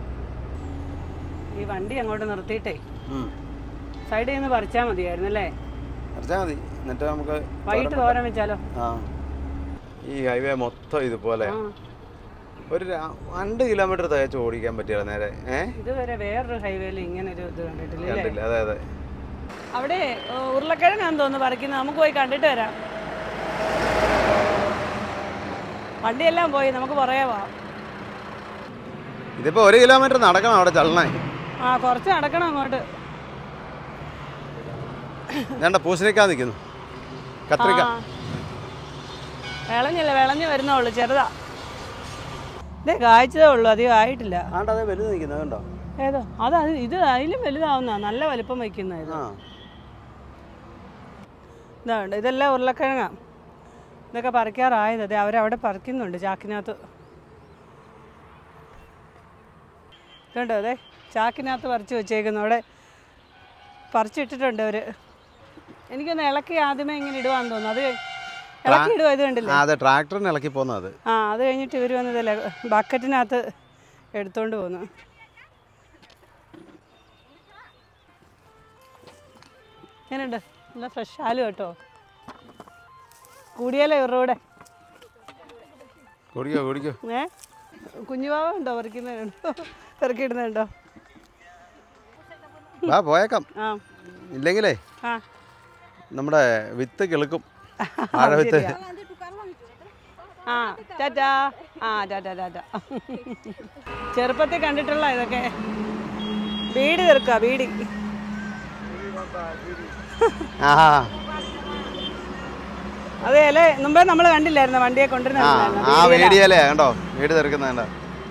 ഈ വണ്ടി അങ്ങോട്ട് നിർത്തിയിട്ടേ സൈഡിൽ നിന്ന് പറിച്ചാൽ മതിയായിരുന്നു അല്ലേ കുറച്ചാൽ മതി എന്നിട്ട് നമുക്ക് വൈകിട്ട് തോരൻ വെച്ചാലോ ആ ഈ ഹൈവേ മൊത്തം ഇതുപോലെ ആ ഒരു ര- രണ്ട് കിലോമീറ്റർ തയ്ച്ച് ഓടിക്കാൻ പറ്റില്ല നേരെ ഏ ഇതുവരെ വേറൊരു ഹൈവേയിൽ ഇങ്ങനെ ഒരു ഇത് കണ്ടിട്ടില്ല അല്ലേ കണ്ടില്ല അതെ അതെ അവിടെ ഏഹ്, ഉരുളക്കിഴങ്ങാന്ന് തോന്നുന്നു പറിക്കുന്നത് നമുക്ക് പോയി കണ്ടിട്ട് വരാം വണ്ടിയെല്ലാം പോയി നമുക്ക് പറയാവാ ഇതിപ്പോൾ ഒരു കിലോമീറ്റർ നടക്കണം അവിടെ ചള്ളണേ ആ കുറച്ച് നടക്കണം അങ്ങോട്ട് വേണ്ട പൂസണിക്കാൻ നിൽക്കുന്നു കത്രിക്ക ആ. വിളഞ്ഞില്ല വിളഞ്ഞ് വരുന്നുള്ളൂ ചെറുതാ ഇതേ കായ്ച്ചതേ ഉള്ളൂ അധികം ആയിട്ടില്ല ആണ്ട് അതെ വലുത് നിൽക്കുന്നത് കണ്ടോ ഏതോ അത് അത് ഇത് അതിലും വലുതാവുന്ന നല്ല വലിപ്പം വയ്ക്കുന്ന ഇത് ആ ഇതാണ്ട് ഇതെല്ലാം ഉരുളക്കിഴങ്ങാ ഇതൊക്കെ പറിക്കാറായത് അതെ അവരവിടെ പറിക്കുന്നുണ്ട് ചാക്കിനകത്ത് ഇതുണ്ടോ അതെ ചാക്കിനകത്ത് പറിച്ച് വെച്ചേക്കുന്നു അവിടെ പറിച്ചിട്ടിട്ടുണ്ട് അവർ എനിക്കൊന്ന് ഇളക്കി ആദ്യമേ ഇങ്ങനെ ഇടുവാന്ന് തോന്നുന്നു അത് ഇളക്കി ഇടുക ഇത് കണ്ടില്ലേ ആ, അതെ ട്രാക്ടറിന് ഇളക്കി പോകുന്നത് അത് ആ അത് കഴിഞ്ഞിട്ട് ഇവർ വന്നതല്ലേ ബക്കറ്റിനകത്ത് എടുത്തോണ്ട് പോന്നു എങ്ങനെയുണ്ട് നല്ല ഫ്രഷ് ആലു കേട്ടോ കൂടിയാലേ ഇവരുടെ കൂടെ കുടിക്കോ കുടിക്കോ ഏ കുഞ്ഞുവാവ ഉണ്ടോ പറിക്കുന്നുണ്ടോ ഇറക്കിയിടുന്നുണ്ടോ വാ പോയേക്കാം ആ ഇല്ലെങ്കിലേ ആ നമ്മുടെ വിത്ത് കിളുക്കും വാഴ വിത്ത് ആ ടാറ്റാ ആ ടാറ്റാ ടാറ്റ ചെറുപ്പത്തിൽ കണ്ടിട്ടുള്ള ഇതൊക്കെ ബീഡി തീർക്കുക ബീഡി ആ അതെ അല്ലേ മുമ്പേ നമ്മൾ കണ്ടില്ലായിരുന്നു വണ്ടിയെ ആ കൊണ്ടുവരുന്ന ആ വേടിയല്ലേ കണ്ടോ വീട് തീർക്കുന്ന കണ്ടോ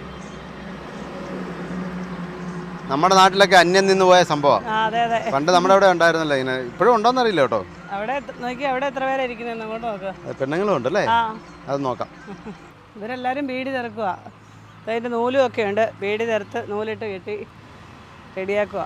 നമ്മുടെ നാട്ടിലൊക്കെ അന്യം നിന്ന് പോയ സംഭവം ആ അതെ അതെ പണ്ട് നമ്മുടെ അവിടെ ഉണ്ടായിരുന്നല്ലോ ഇങ്ങനെ ഇപ്പോഴും ഉണ്ടോന്ന് അറിയില്ല കേട്ടോ അവിടെ എത്ര- നോക്കി അവിടെ എത്ര പേരാ ഇരിക്കുന്നത് അങ്ങോട്ട് നോക്കുക അത് പെണ്ണുങ്ങളും ഉണ്ടല്ലേ ആ അത് നോക്കാം ഇവരെല്ലാവരും ബീഡി തിറക്കുക അതിൻ്റെ നൂലും ഒക്കെ ഉണ്ട് ബീഡി തിറത്ത് നൂലിട്ട് കെട്ടി റെഡിയാക്കുക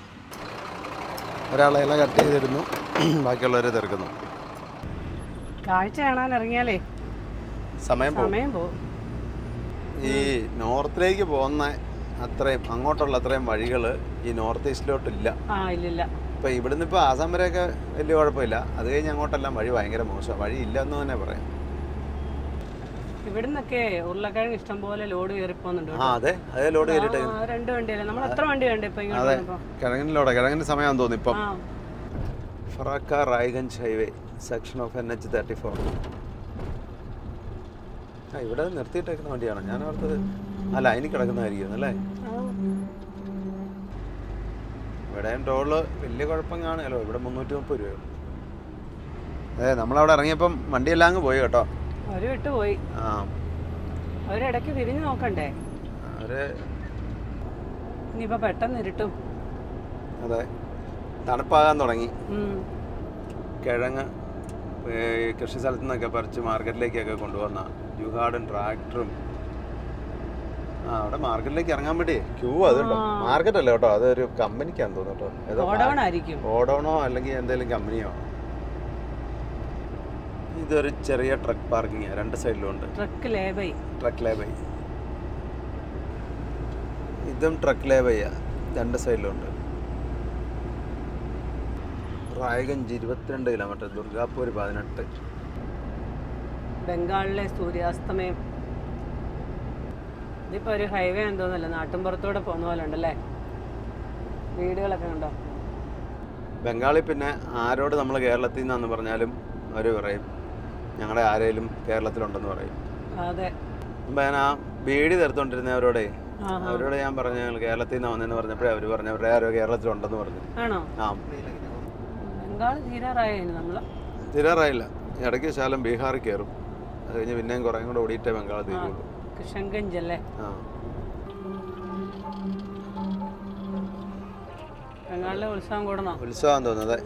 ഒരാളെ ഇല കട്ട് ചെയ്തിരുന്നു ബാക്കിയുള്ളവരെ തീർക്കുന്നു കാഴ്ച കാണാൻ ഇറങ്ങിയാലേ സമയം പോകും സമയം പോകും ഈ നോർത്തിലേക്ക് പോകുന്ന അത്രയും അങ്ങോട്ടുള്ള അത്രയും വഴികൾ ഈ നോർത്ത് ഈസ്റ്റിലോട്ടില്ല ആ ഇല്ലില്ല ഇപ്പം ഇവിടുന്ന് ഇപ്പോൾ ആസാം വരെയൊക്കെ വലിയ കുഴപ്പമില്ല അത് കഴിഞ്ഞ് അങ്ങോട്ടെല്ലാം വഴി ഭയങ്കര മോശം വഴി ഇല്ല എന്ന് തന്നെ പറയാം ഇവിടുന്നൊക്കെ ഉരുളക്കിഴങ്ങ് ഇഷ്ടം പോലെ ലോഡ് കയറി പോകുന്നുണ്ട് ആ അതെ അതേ ലോഡ് കയറിയിട്ട് ആ, രണ്ട് വണ്ടിയല്ലേ നമ്മൾ എത്ര വണ്ടി വേണ്ട ഇപ്പൊ ഇങ്ങോട്ട് അതെ വന്നപ്പോ? കിഴങ്ങിലോടെ കിഴങ്ങിൻ്റെ സമയമാണെന്ന് തോന്നുന്നു ഇപ്പം ആ Farakka Raiganj highway section of N H thirty four ആ ഇവിടെ നിർത്തിയിട്ടേക്കുന്ന വണ്ടിയാണ് ഞാൻ ഓർത്തത് ആ ലൈനിൽ കിടക്കുന്നതായിരിക്കും അല്ലേ ആ. ഇവിടെയും ടോള് വലിയ കുഴപ്പം കാണുമല്ലോ ഇവിടെ മുന്നൂറ്റി മുപ്പത് രൂപയോ അതെ നമ്മളവിടെ ഇറങ്ങിയപ്പം വണ്ടിയെല്ലാം അങ്ങ് പോയി കേട്ടോ അവര് വിട്ടുപോയി ആ അവരിടയ്ക്ക് തിരിഞ്ഞു നോക്കണ്ടേ അവര് ഇനിയിപ്പോ പെട്ടെന്ന് ഇരുട്ടും അതെ തണുപ്പാകാൻ തുടങ്ങി ഉം. കിഴങ്ങ് ഏ, കൃഷി സ്ഥലത്തു നിന്നൊക്കെ പറിച്ച് മാർക്കറ്റിലേക്കൊക്കെ കൊണ്ടുവന്ന യുഹാടും ട്രാക്ടറും ആ അവിടെ മാർക്കറ്റിലേക്ക് ഇറങ്ങാൻ വേണ്ടി ക്യൂ അതുണ്ടോ മാർക്കറ്റ് അല്ല കേട്ടോ അതൊരു കമ്പനിക്കാന്ന് തോന്നുന്നു കേട്ടോ ഏതോ ഗോഡൗൺ ആയിരിക്കും ഓടോണോ അല്ലെങ്കിൽ എന്തെങ്കിലും കമ്പനിയോ ഇതൊരു ചെറിയ ട്രക്ക് പാർക്കിംഗ് രണ്ട് സൈഡിലും ഉണ്ട് ട്രക്ക് ലേബൈ ട്രക്ക് ലേബൈ ഇതും ട്രക്ക് ലേബൈയാ രണ്ട് സൈഡിലും ഉണ്ട് റായഗഞ്ച് ഇരുപത്തിരണ്ട് കിലോമീറ്റർ ദുർഗാപൂർ പതിനെട്ട് ബംഗാളിലെ സൂര്യാസ്തമയം ഇതിപ്പോ ഒരു ഹൈവേ എന്തോന്നല്ല നാട്ടിൻപുറത്തൂടെ പോകുന്ന പോലെ ഉണ്ടല്ലേ വീടുകളൊക്കെ കണ്ടോ ബംഗാളിൽ പിന്നെ ആരോട് നമ്മൾ കേരളത്തിൽ നിന്നാന്ന് പറഞ്ഞാലും അവർ പറയും ഞങ്ങളുടെ ആരേലും കേരളത്തിലുണ്ടെന്ന് പറയും അതെ അപ്പം ഞാൻ ആ ബീഡി തീർത്തോണ്ടിരുന്നവരോടെ ആ അവരോട് ഞാൻ പറഞ്ഞു ഞങ്ങൾ കേരളത്തിൽ നിന്ന് വന്നെന്ന് പറഞ്ഞപ്പോഴേ അവർ പറഞ്ഞു അവരുടെ ആരോ കേരളത്തിലുണ്ടെന്ന് പറഞ്ഞു ആണോ ആ ബംഗാൾ തീരാറായേന് നമ്മള് തീരാറായില്ല ഇടയ്ക്ക് ശാലം ബീഹാറിൽ കയറും അത് കഴിഞ്ഞ് പിന്നെയും കുറേ കൂടെ ഓടിയിട്ടേ ബംഗാൾ തീരുള്ളൂ കിഷൻഗഞ്ച് അല്ലേ ആ ബംഗാളിലെ ഉത്സവം കൂടണോ ഉത്സവം തോന്നുന്നത്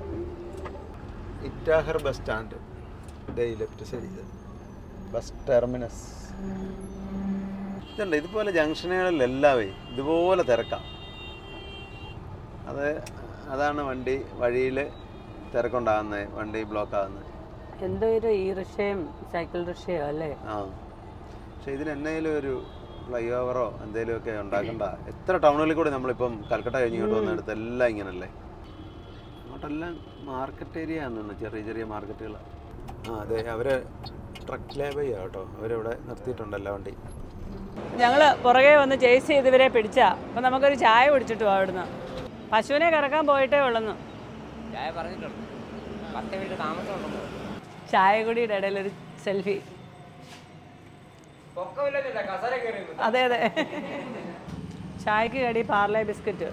ഇറ്റാഹർ ബസ് സ്റ്റാൻഡ് ഇതേ ലെഫ്റ്റ് സൈഡ് ബസ് ടെർമിനസ് ഇതുണ്ട് ഇതുപോലെ ജംഗ്ഷനുകളിലെല്ലാവേ ഇതുപോലെ തിരക്കാം അത് അതാണ് വണ്ടി വഴിയിൽ തിരക്കുണ്ടാകുന്നത് വണ്ടി ബ്ലോക്ക് ആകുന്നത് എന്തോ ഒരു ഈ റിക്ഷയും സൈക്കിൾ റിക്ഷയോ അല്ലേ ആ പക്ഷെ ഇതിന് എന്തെങ്കിലും ഒരു ഫ്ലൈ ഓവറോ എന്തെങ്കിലുമൊക്കെ ഉണ്ടാക്കണ്ട എത്ര ടൗണുകളിൽ കൂടി നമ്മളിപ്പം കൽക്കട്ട കഴിഞ്ഞ് ഇങ്ങോട്ട് വന്നിടത്ത് എല്ലാം ഇങ്ങനല്ലേ അങ്ങോട്ടെല്ലാം മാർക്കറ്റ് ഏരിയ ആണെന്ന് ചെറിയ ചെറിയ മാർക്കറ്റുകൾ ആ അതെ അവര് ട്രക്ക് ലേബയ്യാ കേട്ടോ അവരിവിടെ നിർത്തിയിട്ടുണ്ടല്ലോ വണ്ടി ഞങ്ങൾ പുറകെ വന്ന് ചേസ് ചെയ്ത് ഇവരെ പിടിച്ചാ അപ്പം നമുക്കൊരു ചായ കുടിച്ചിട്ട് പോവാം അവിടുന്ന് പശുവിനെ കറക്കാൻ പോയിട്ടേ ഉള്ളെന്ന് ചായ പറഞ്ഞിട്ടുണ്ട് പത്ത് മിനിറ്റ് താമസമുണ്ടെന്ന് ചായ കുടിയുടെ ഇടയിൽ ഒരു സെൽഫി പൊക്കമില്ലെന്നില്ല കസര കയറി അതെ അതെ ചായക്ക് കടി പാർലെ ബിസ്ക്കറ്റ്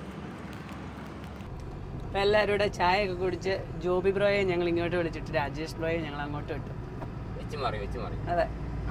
അപ്പം എല്ലാവരും കൂടെ ചായയൊക്കെ കുടിച്ച് ജോബി ബ്രോയെ ഞങ്ങൾ ഇങ്ങോട്ട് വിളിച്ചിട്ട് രാജേഷ് ബ്രോയെ ഞങ്ങൾ അങ്ങോട്ട് വിട്ടു വെച്ച് മാറി വെച്ച് മാറി അതെ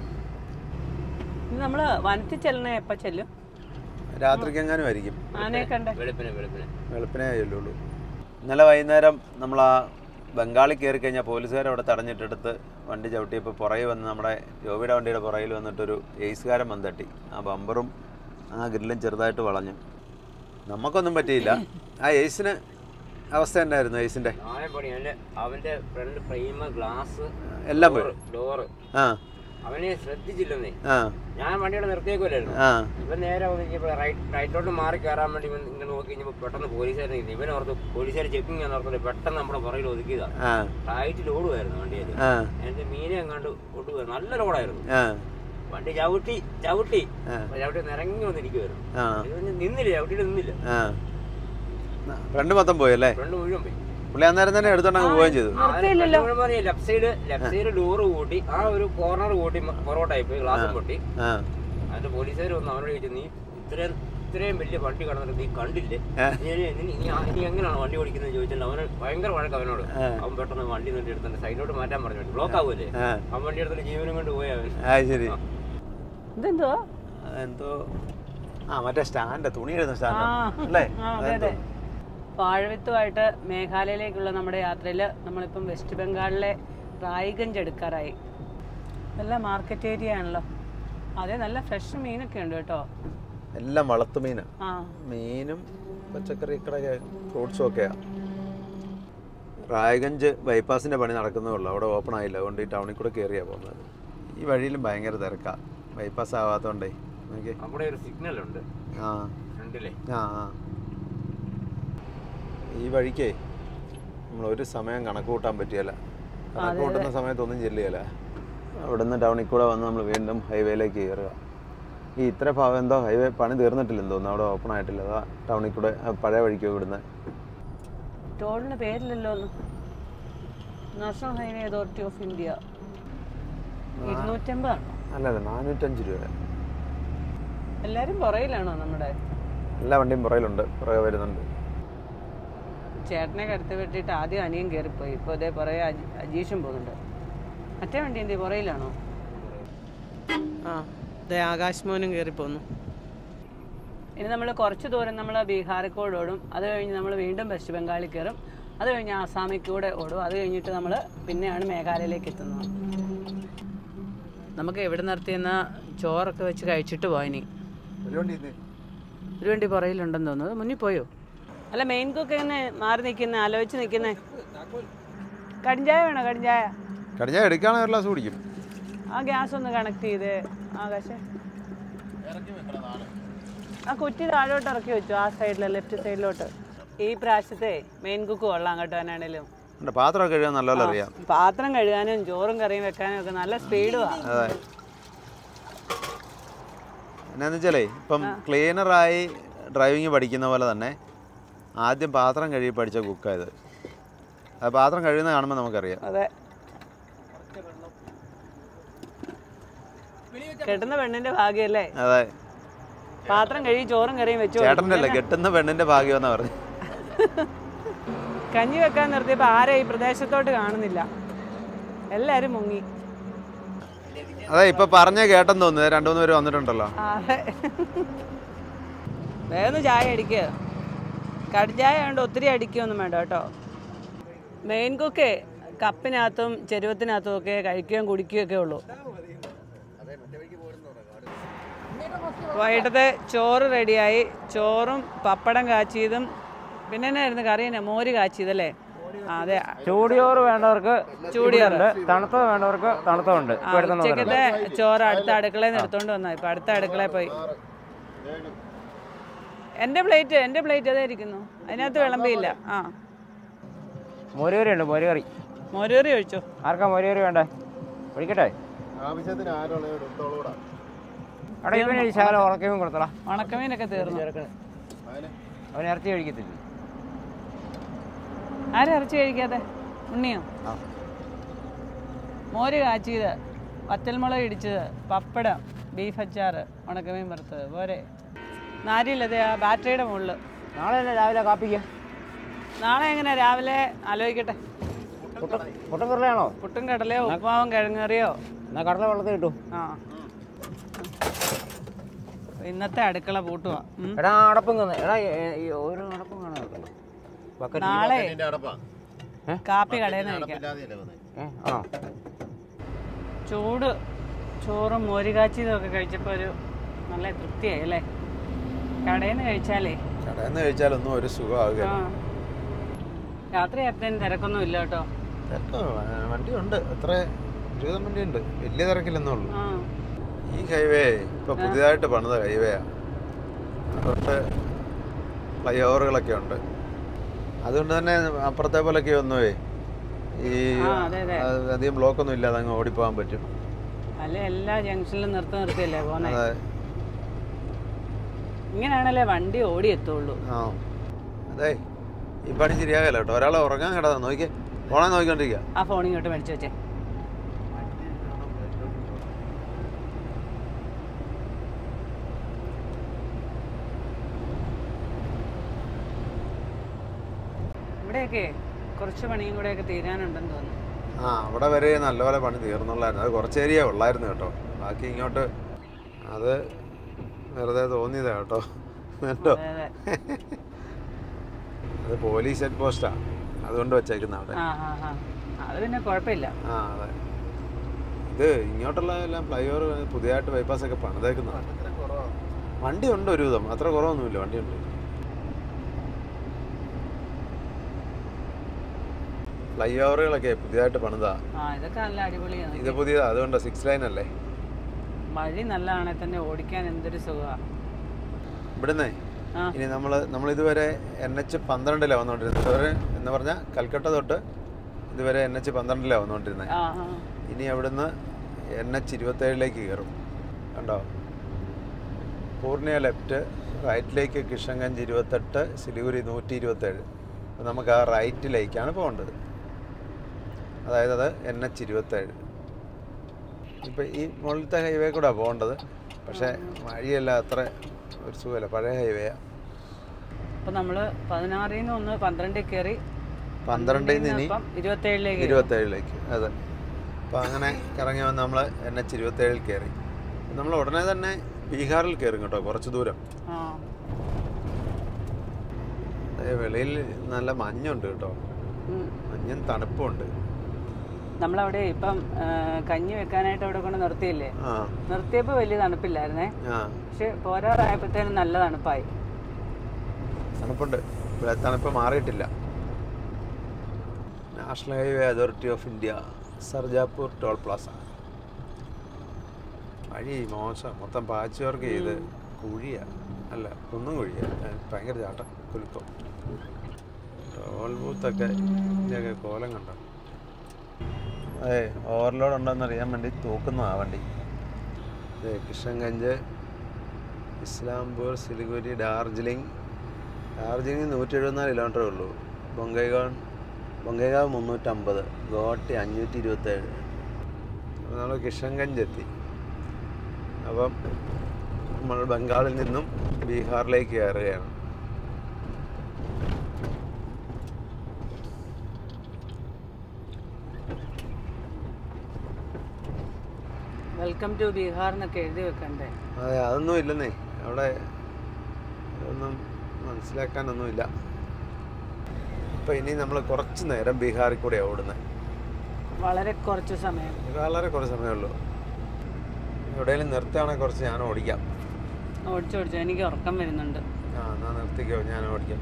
ഇനി നമ്മൾ വനത്തിൽ ചെല്ലണേ എപ്പോൾ ചെല്ലും രാത്രിക്ക് എങ്ങാനും ആയിരിക്കും ആനയെ കണ്ടേ വെളുപ്പിന് വെളുപ്പിന് വെളുപ്പിനേ ചെല്ലുള്ളൂ ഇന്നലെ വൈകുന്നേരം നമ്മൾ ആ ബംഗാളിൽ കയറി കഴിഞ്ഞാൽ പോലീസുകാർ അവിടെ തടഞ്ഞിട്ടെടുത്ത് വണ്ടി ചവിട്ടിയപ്പോൾ പുറകെ വന്ന് നമ്മുടെ ജോബിയുടെ വണ്ടിയുടെ പുറകിൽ വന്നിട്ടൊരു എയ്സുകാരൻ വന്നിട്ടി ആ ബമ്പറും ആ ഗ്രില്ലും ചെറുതായിട്ട് വളഞ്ഞു നമുക്കൊന്നും പറ്റിയില്ല ആ എയ്സിന് അവസ്ഥ ഉണ്ടായിരുന്നു എയ്സിൻ്റെ നാളെ പണി അവന്റെ അവന്റെ ഫ്രണ്ട് ഫ്രെയിം ഗ്ലാസ് എല്ലാം പോയി ഡോറ് ആ അവനെ ശ്രദ്ധിച്ചില്ലെന്നേ ആ ഞാൻ വണ്ടിയുടെ നിർത്തിയേക്കുമല്ലായിരുന്നു ആ ഇവൻ നേരെ വന്ന് കഴിഞ്ഞപ്പോൾ റൈറ്റ് റൈറ്റോട്ട് മാറി കയറാൻ വേണ്ടി ഇവൻ ഇങ്ങനെ നോക്കി കഴിഞ്ഞപ്പോൾ പെട്ടെന്ന് പോലീസുകാർ ഇവൻ ഓർത്ത് പോലീസുകാർ ചെക്കിങ് ചെയ്യാൻ ഓർത്തിട്ട് പെട്ടെന്ന് നമ്മുടെ പുറകിൽ ഒതുക്കിയതാ ആ റൈറ്റ് ലോഡുമായിരുന്നു വണ്ടിയിൽ ആ എന്റെ മീനെ എങ്ങാണ്ട് കൊണ്ടുപോയി നല്ല ലോഡായിരുന്നു ആ വണ്ടി ചവിട്ടി ചവിട്ടി ആ. അപ്പൊ ചവിട്ടി നിറങ്ങി വന്നിരിക്കുവായിരുന്നു ആ ഇത് പിന്നെ നിന്നില്ല ചവിട്ടിയിട്ട് നിന്നില്ല ആ ഫ്രണ്ട് മൊത്തം പോയല്ലേ ഫ്രണ്ട് മുഴുവൻ പോയി പുള്ളി അന്നേരം തന്നെ എടുത്തോണ്ടങ്ങ് പോവുകയും ചെയ്തു നിർത്തിയില്ലല്ലോ left side left side door കൂട്ടി ആ ഒരു കോർണർ കൂട്ടി പുറകോട്ടായി പോയി ഗ്ലാസും പൊട്ടി ആ അതിന്റെ പോലീസുകാർ വന്ന് അവനോട് ചോദിച്ചു നീ ഇത്രയും ഇത്രയും വലിയ വണ്ടി കടന്നിട്ട് നീ കണ്ടില്ലേ നീ നീ- നീ നീ ആ- നീ എങ്ങനെയാണ് വണ്ടി ഓടിക്കുന്നത് ചോദിച്ചിട്ട് അവന് ഭയങ്കര വഴക്ക് അവനോട് അവൻ പെട്ടെന്ന് വണ്ടി നിന്നിട്ട് എടുത്തിട്ട് സൈഡിലോട്ട് മാറ്റാൻ പറഞ്ഞു ബ്ലോക്ക് ആവൂലേ ആ അവൻ വണ്ടി എടുത്തിട്ട് ജീവനും കൊണ്ട് പോയി അവൻ ആ ശരി ഇതെന്തോ എന്തോ ആ മറ്റേ സ്റ്റാൻഡ് തുണി ഇടുന്ന ആ സ്റ്റാൻഡ് അല്ലേ ആ, അതെ അതെ വാഴവിത്തുമായിട്ട് മേഘാലയയിലേക്കുള്ള നമ്മുടെ യാത്രയിൽ നമ്മളിപ്പം വെസ്റ്റ് ബംഗാളിലെ റായ്ഗഞ്ച് എടുക്കാറായി നല്ല മാർക്കറ്റ് ഏരിയ ആണല്ലോ അതെ നല്ല ഫ്രഷ് മീനൊക്കെ ഉണ്ട് കേട്ടോ എല്ലാം വളർത്തുമീനാ ആ മീനും പച്ചക്കറി കടയൊക്കെ ഫ്രൂട്ട്സും ഒക്കെയാ റായഗഞ്ച് ബൈപ്പാസിന്റെ പണി നടക്കുന്നേ ഉള്ളൂ അവിടെ ഓപ്പൺ ആയില്ല അതുകൊണ്ട് ഈ ടൗണിൽ കൂടെ കയറിയാ പോകുന്നത് ഈ വഴിയിലും ഭയങ്കര തിരക്കാ ബൈപ്പാസ് ആവാത്തോണ്ടേ നോക്കിയേ അവിടെ ഒരു സിഗ്നൽ ഉണ്ട് ആ ഫ്രണ്ടിലെ ആ ആ ഈ വഴിക്കേ നമ്മൾ ഒരു സമയം കണക്ക് കൂട്ടാൻ പറ്റിയല്ല കണക്ക് കൂട്ടുന്ന സമയത്തൊന്നും ചെല്ലുകയല്ല അവിടുന്ന് ടൗണിൽ കൂടെ വന്ന് നമ്മൾ വീണ്ടും ഹൈവേയിലേക്ക് കയറുക ഈ ഇത്ര ഭാഗം എന്തോ ഹൈവേ പണി തീർന്നിട്ടില്ലെന്ന് തോന്നുന്നു അവിടെ ഓപ്പൺ ആയിട്ടില്ല അതാ ടൗണിൽ കൂടെ ആ പഴയ വഴിക്കോ ഇവിടുന്ന് ടോളിന് പേരില്ലല്ലോ ഒന്ന് national highway authority of India ഇരുന്നൂറ്റമ്പതാണോ അല്ലല്ല നാനൂറ്റഞ്ച് രൂപ എല്ലാരും പുറയിലാണോ നമ്മുടെ എല്ലാ വണ്ടിയും പുറകിലുണ്ട് പുറകെ വരുന്നുണ്ട് ചേട്ടനെ കരുത്ത് വെട്ടിയിട്ട് ആദ്യം അനിയൻ കയറിപ്പോയി ഇപ്പോൾ ഇതേ പുറകെ അജി- അജീഷും പോകുന്നുണ്ട് മറ്റേ വണ്ടി എന്ത് പുറയിലാണോ ആ ഇതേ ആകാശ് മോനും കയറി പോന്നു ഇനി നമ്മൾ കുറച്ച് ദൂരം നമ്മൾ ബീഹാറിക്കോട് ഓടും അത് കഴിഞ്ഞ് നമ്മൾ വീണ്ടും വെസ്റ്റ് ബംഗാളിൽ കയറും അത് കഴിഞ്ഞ് ആസാമിൽ കൂടെ ഓടും അത് കഴിഞ്ഞിട്ട് നമ്മൾ പിന്നെയാണ് മേഘാലയയിലേക്ക് എത്തുന്നത് നമുക്ക് എവിടെ നിർത്തിയെന്ന ചോറൊക്കെ വെച്ച് കഴിച്ചിട്ട് പോയിനി ഒരു വണ്ടി പുറയിലുണ്ടെന്ന് തോന്നുന്നു അത് മുന്നിൽ പോയോ അല്ല മെയിൻ കുക്ക് എങ്ങനെ മാറി നിൽക്കുന്ന ആലോചിച്ച് നിൽക്കുന്നേ കടിഞ്ചായ വേണോ കടിഞ്ചായ കടിഞ്ഞാൽ എടുക്കുകയാണെങ്കിൽ ഒരു ഗ്ലാസ് കുടിക്കും ആ ഗ്യാസ് ഒന്ന് കണക്ട് ചെയ്ത് ആകാശം ആ കുറ്റി താഴോട്ട് ഇറക്കി വെച്ചു ആ സൈഡിലെ ലെഫ്റ്റ് സൈഡിലോട്ട് ഈ പ്രാവശ്യത്തെ മെയിൻ കുക്ക് കൊള്ളാം കേട്ടോ എന്നാണേലും എൻ്റെ പാത്രമൊക്കെ കഴുകാൻ നല്ലപോലെ അറിയാം പാത്രം കഴുകാനും ചോറും കറിയും വെക്കാനും ഒക്കെ നല്ല സ്പീഡുവാ അതെ എന്നാന്ന് വെച്ചാലേ ഇപ്പം ക്ലീനറായി ഡ്രൈവിങ് പഠിക്കുന്ന പോലെ തന്നെ ആദ്യം പാത്രം കഴുകി പഠിച്ച കുക്കായത് അത് പാത്രം കഴുകുന്ന കാണുമ്പോൾ നമുക്കറിയാം അതെ കെട്ടുന്ന പെണ്ണിന്റെ ഭാഗ്യല്ലേ അതെ പാത്രം കഴുകി ചോറും കറിയും വെച്ചു കൊടുക്കും. ചേട്ടൻ്റെ അല്ലേ കെട്ടുന്ന പെണ്ണിൻ്റെ ഭാഗ്യമെന്നാ പറഞ്ഞു കഞ്ഞി വെക്കാൻ നിർത്തിയപ്പോൾ ആരെ ഈ പ്രദേശത്തോട്ട് കാണുന്നില്ല എല്ലാരും മുങ്ങി അതെ ഇപ്പൊ പറഞ്ഞ കേട്ടെന്ന് തോന്നുന്നു രണ്ടു മൂന്ന് പേര് വന്നിട്ടുണ്ടല്ലോ ആ, അതെ വേഗം ചായ അടിക്കുക കടിച്ചായ കൊണ്ട് ഒത്തിരി അടിക്കുകയൊന്നും വേണ്ട കേട്ടോ മെയിൻ കുക്കേ കപ്പിനകത്തും ചെരുവത്തിനകത്തും ഒക്കെ കഴിക്കുകയും കുടിക്കുകയും ഒക്കെ ഉള്ളൂ വൈകിട്ടത്തെ ചോറ് റെഡിയായി ചോറും പപ്പടം കാച്ചിയതും പിന്നെ എന്നായിരുന്നു കറി തന്നെ മോര് കാച്ചിയതല്ലേ ആ, അതെ ചൂടിയോറ് വേണ്ടവർക്ക് ചൂടിയോറ്. തണുത്തത് വേണ്ടവർക്ക് തണുത്തതുണ്ട് ആ, ഉച്ചക്കത്തെ ചോറ് അടുത്ത അടുക്കളയിൽ നിന്ന് എടുത്തോണ്ട് വന്നാ ഇപ്പൊ അടുത്ത അടുക്കളയിൽ പോയി എന്റെ പ്ലേറ്റ് എന്റെ പ്ലേറ്റ് അതേ ഇരിക്കുന്നു അതിനകത്ത് വിളമ്പിയില്ല ആ മോരുകറി ഉണ്ട് മോരുകറി മോരൂറി ഒഴിച്ചോ ആർക്കാ മോരുകറി വേണ്ടേ ഒഴിക്കട്ടെ ആവശ്യത്തിന് ആരുള്ള എടുത്തോളൂടാ അവിടെ ഇവന് ഈ ശകലം ഉറക്കവും കൊടുത്തടാ ഉണക്കമീനൊക്കെ തീർന്നു അവൻ ഇറച്ചി കഴിക്കത്തില്ല ആരും ഇറച്ചി കഴിക്കാതെ ഉണ്ണിയോ മോര് കാച്ചിയത് വറ്റൽമുളക് ഇടിച്ചത് പപ്പടം ബീഫ് അച്ചാറ് ഉണക്കമീൻ വറുത്തത് പോരെ നാരിയില്ലതേ ആ ബാറ്ററിയുടെ മുകളിൽ നാളെ തന്നെ രാവിലെ കാപ്പിക്ക് നാളെ എങ്ങനെ രാവിലെ ആലോചിക്കട്ടെ പുട്ട പുട്ടൻ കറിലാണോ പുട്ടും കടലയോ ഉപ്പുമാവും കിഴങ്ങറിയോ എന്നാ കടല വെള്ളത്തിൽ കിട്ടു ആ ഇന്നത്തെ അടുക്കള പൂട്ടുവാ ഉം. എടാ ആ അടപ്പും കന്ന് എടാ ഏ, ഈ ഓരോ അടപ്പും കാണാൻ ബക്കറ്റ് നാളെ അടപ്പാ കാപ്പി കടയിൽ നിന്ന് കഴിക്കാം ഏ ആണോ ചൂട് ചോറും മോര് കാച്ചിയതും ഒക്കെ കഴിച്ചപ്പോൾ ഒരു നല്ല തൃപ്തിയായി അല്ലേ കടയിൽ നിന്ന് കഴിച്ചാലേ കടയിൽ നിന്ന് കഴിച്ചാലൊന്നും ഒരു സുഖമാകുക ആ രാത്രി എപ്പോഴും തിരക്കൊന്നും ഇല്ല കേട്ടോ വണ്ടിയുണ്ട് എത്ര ഇരുപതും വണ്ടിയുണ്ട് വലിയ തിരക്കില്ലെന്നേ ഉള്ളൂ ആ ഈ ഹൈവേ ഇപ്പൊ പുതിയതായിട്ട് പണിത ഹൈവേയാ അതുകൊണ്ട് ഫ്ലൈ ഓവറുകളൊക്കെ ഉണ്ട് അതുകൊണ്ട് തന്നെ അപ്പുറത്തെ പോലൊക്കെ ഒന്നുമേ ഈ ആ, അതെ, അതെ. അത് അധികം ബ്ലോക്ക് ഒന്നും ഇല്ലാതെ അങ്ങ് ഓടിപ്പോകാൻ പറ്റും അല്ലെ എല്ലാ ജംഗ്ഷനിലും നിർത്തി നിർത്തിയല്ലേ പോന്നെ അതെ ഇങ്ങനെയാണല്ലേ വണ്ടി ഓടി എത്തുള്ളൂ ആ അതെ ഈ പണി ശരിയാകല്ല കേട്ടോ ഒരാളെ ഉറങ്ങാൻ കിടന്നാ നോക്കിയേ ഫോണെ നോക്കിക്കൊണ്ടിരിക്കുക ആ ഫോൺ ഇങ്ങോട്ട് മേടിച്ചു വെച്ചേ ഇവിടെയൊക്കെ കുറച്ച് പണിയും കൂടെയൊക്കെ തീരാനുണ്ടെന്ന് തോന്നുന്നു ആ അവിടെ വരെ നല്ലപോലെ പണി തീർന്നുള്ളായിരുന്നു അത് കുറച്ച് ഏരിയ ഉള്ളായിരുന്നു കേട്ടോ ബാക്കി ഇങ്ങോട്ട് അത് വെറുതെ തോന്നിയതാ കേട്ടോ കേട്ടോ അതെ അതെ അത് പോലീസ് ഹെഡ് പോസ്റ്റാ അതുകൊണ്ട് വെച്ചേക്കുന്ന അവിടെ ആ ആ ആ അത് പിന്നെ കുഴപ്പമില്ല ആ അതെ ഇത് ഇങ്ങോട്ടുള്ള എല്ലാം ഫ്ലൈ ഓവർ പുതിയതായിട്ട് ബൈപ്പാസ് ഒക്കെ പണിതേക്കുന്നതാണ് വണ്ടി ഉണ്ട് ഒരു വിധം അത്ര കുറവൊന്നുമില്ല വണ്ടി ഉണ്ട് ഫ്ലൈ ഓവറുകളൊക്കെ പുതിയതായിട്ട് പണിതാ ആ ഇതൊക്കെ നല്ല അടിപൊളിയാണ് ഇത് പുതിയതാ അതുകൊണ്ട് സിക്സ് ലൈൻ അല്ലേ വഴി നല്ലതാണെങ്കിൽ തന്നെ ഓടിക്കാൻ എന്തൊരു സുഖമാണ് ഇവിടുന്നേ ആ ഇനി നമ്മൾ നമ്മൾ ഇതുവരെ എൻ എച്ച് പന്ത്രണ്ടിലാണ് വന്നുകൊണ്ടിരുന്നത് ഇതുവരെ എന്ന് പറഞ്ഞാൽ കൽക്കട്ട തൊട്ട് ഇതുവരെ എൻ എച്ച് പന്ത്രണ്ടിലാണ് വന്നുകൊണ്ടിരുന്നത് ആ ആ ഇനി അവിടുന്ന് എൻ എച്ച് ഇരുപത്തേഴിലേക്ക് കയറും കണ്ടോ പൂർണിയ ലെഫ്റ്റ് റൈറ്റിലേക്ക് കിഷൻഗഞ്ച് ഇരുപത്തെട്ട് സിലിഗുരി നൂറ്റി ഇരുപത്തേഴ് അപ്പോൾ നമുക്ക് ആ റൈറ്റിലേക്കാണ് പോകേണ്ടത് അതായത് അത് എൻ എച്ച് ഇരുപത്തേഴ് ഇപ്പം ഈ മുകളിലത്തെ ഹൈവേ കൂടെ പോകേണ്ടത് പക്ഷേ വഴിയല്ല അത്ര ഒരു സുഖമല്ല പഴയ ഹൈവേയാണ് അപ്പൊ നമ്മള് പതിനാറിൽ നിന്ന് ഒന്ന് പന്ത്രണ്ടിൽ കയറി പന്ത്രണ്ടിൽ നിന്ന് ഇനി ഇപ്പം ഇരുപത്തേഴിലേക്ക് ഇരുപത്തേഴിലേക്ക് അതെ അപ്പോൾ അങ്ങനെ കറങ്ങി വന്ന് നമ്മൾ എൻ എച്ച് ഇരുപത്തേഴിൽ കയറി നമ്മൾ ഉടനെ തന്നെ ബീഹാറിൽ കയറും കേട്ടോ കുറച്ച് ദൂരം ആ ദേ വെളിയിൽ നല്ല മഞ്ഞുണ്ട് കേട്ടോ ഉം. മഞ്ഞും തണുപ്പുണ്ട് നമ്മളവിടെ ഇപ്പം ആ, കഞ്ഞി വെക്കാനായിട്ട് അവിടെ കൊണ്ട് നിർത്തിയില്ലേ ആ നിർത്തിയപ്പോൾ വലിയ തണുപ്പില്ലായിരുന്നേ ആ പക്ഷെ പോരാറായപ്പോഴത്തേനും നല്ല തണുപ്പായി തണുപ്പുണ്ട് ഇവിടെ തണുപ്പ് മാറിയിട്ടില്ല national highway authority of India Sarjapur toll plaza വഴി മോശം മൊത്തം പാച്ച് വർക്ക് ചെയ്ത് കുഴിയാണ് അല്ല കുന്നും കുഴിയാണ് ഭയങ്കര ചാട്ടം കുലുക്കം ടോൾ ബൂത്തൊക്കെ ഇതിൻ്റെയൊക്കെ കോലം കണ്ടോ അതെ ഓവർലോഡ് ഉണ്ടോയെന്ന് അറിയാൻ വേണ്ടി തൂക്കുന്നതാ വണ്ടി അതെ കിഷൻഗഞ്ച് ഇസ്ലാംപൂർ സിലിഗുരി ഡാർജിലിംഗ് ഡാർജിലിംഗ് നൂറ്റി എഴുപത്തിനാല് കിലോമീറ്ററേ ഉള്ളൂ ബൊങ്കൈഗാവ് ബൊങ്കൈഗാവ് മുന്നൂറ്റമ്പത് ഗോഹട്ടി അഞ്ഞൂറ്റി ഇരുപത്തേഴ് അപ്പോൾ നമ്മൾ കിഷൻഗഞ്ച് എത്തി അപ്പം നമ്മൾ ബംഗാളിൽ നിന്നും ബീഹാറിലേക്ക് കയറുകയാണ് വെൽക്കം ടു ബീഹാർ എന്നൊക്കെ എഴുതി വെക്കണ്ടേ അതെ അതൊന്നും ഇല്ലെന്നേ അവിടെ ഒന്നും മനസ്സിലാക്കാനൊന്നുമില്ല അപ്പം ഇനി നമ്മൾ കുറച്ച് നേരം ബീഹാറിൽ കൂടെയാണ് ഓടുന്നത് വളരെ കുറച്ച് സമയം വളരെ കുറച്ച് സമയമുള്ളൂ എവിടെയെങ്കിലും നിർത്തുകയാണെങ്കിൽ കുറച്ച് ഞാൻ ഓടിക്കാം ഓടിച്ചു ഓടിച്ചു എനിക്ക് ഉറക്കം വരുന്നുണ്ട് ആ എന്നാൽ നിർത്തിക്കോ ഞാൻ ഓടിക്കാം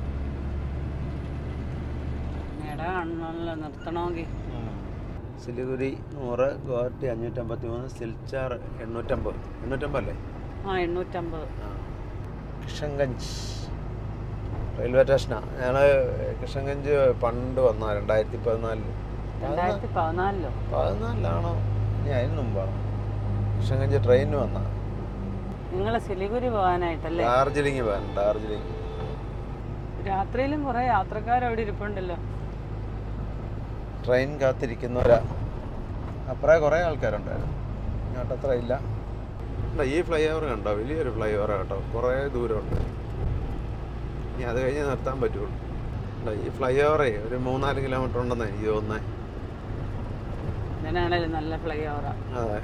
എടാ കാണണമല്ലോ നിർത്തണമെങ്കിൽ സിലിഗുരി നൂറ് ഗുവാഹട്ടി അഞ്ഞൂറ്റമ്പത്തി മൂന്ന് സിൽച്ചാർ എണ്ണൂറ്റമ്പത് എണ്ണൂറ്റമ്പത് അല്ലേ ആ എണ്ണൂറ്റമ്പത് ആ കിഷൻഗഞ്ച് റെയിൽവേ സ്റ്റേഷനാണ് ഞങ്ങൾ കിഷൻഗഞ്ച് പണ്ട് വന്ന രണ്ടായിരത്തി പതിനാലിൽ രണ്ടായിരത്തി പതിനാലിലോ പതിനാലിലാണോ ഇനി അതിന് മുമ്പാണോ കിഷൻഗഞ്ച് ട്രെയിനിന് വന്ന നിങ്ങൾ സിലിഗുരി പോകാനായിട്ടല്ലേ ഡാർജിലിംഗ് പോകാൻ ഡാർജിലിംഗ് രാത്രിയിലും കുറെ യാത്രക്കാർ അവിടെ ഇരിപ്പുണ്ടല്ലോ ട്രെയിൻ കാത്തിരിക്കുന്നവരാ അപ്പുറേ കുറേ ആൾക്കാരുണ്ടായിരുന്നു ഇങ്ങോട്ടത്ര ഇല്ല ഇല്ല, ഈ ഫ്ലൈ ഓവർ കണ്ടോ വലിയൊരു ഫ്ലൈ ഓവർ കേട്ടോ കുറേ ദൂരമുണ്ട് ഇനി അത് കഴിഞ്ഞ് നിർത്താൻ പറ്റുള്ളൂ ഇല്ല, ഈ ഫ്ലൈ ഓവറേ ഒരു മൂന്നാല് കിലോമീറ്റർ ഉണ്ടെന്ന് എനിക്ക് തോന്നുന്നത് ഇതിനാണേലും നല്ല ഫ്ലൈ ഓവറാ അതെ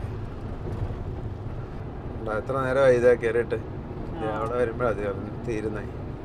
ഉണ്ടോ, എത്ര നേരമായി ഇതേ കയറിയിട്ട് ദേ അവിടെ വരുമ്പോഴാണ് തീരുന്നേ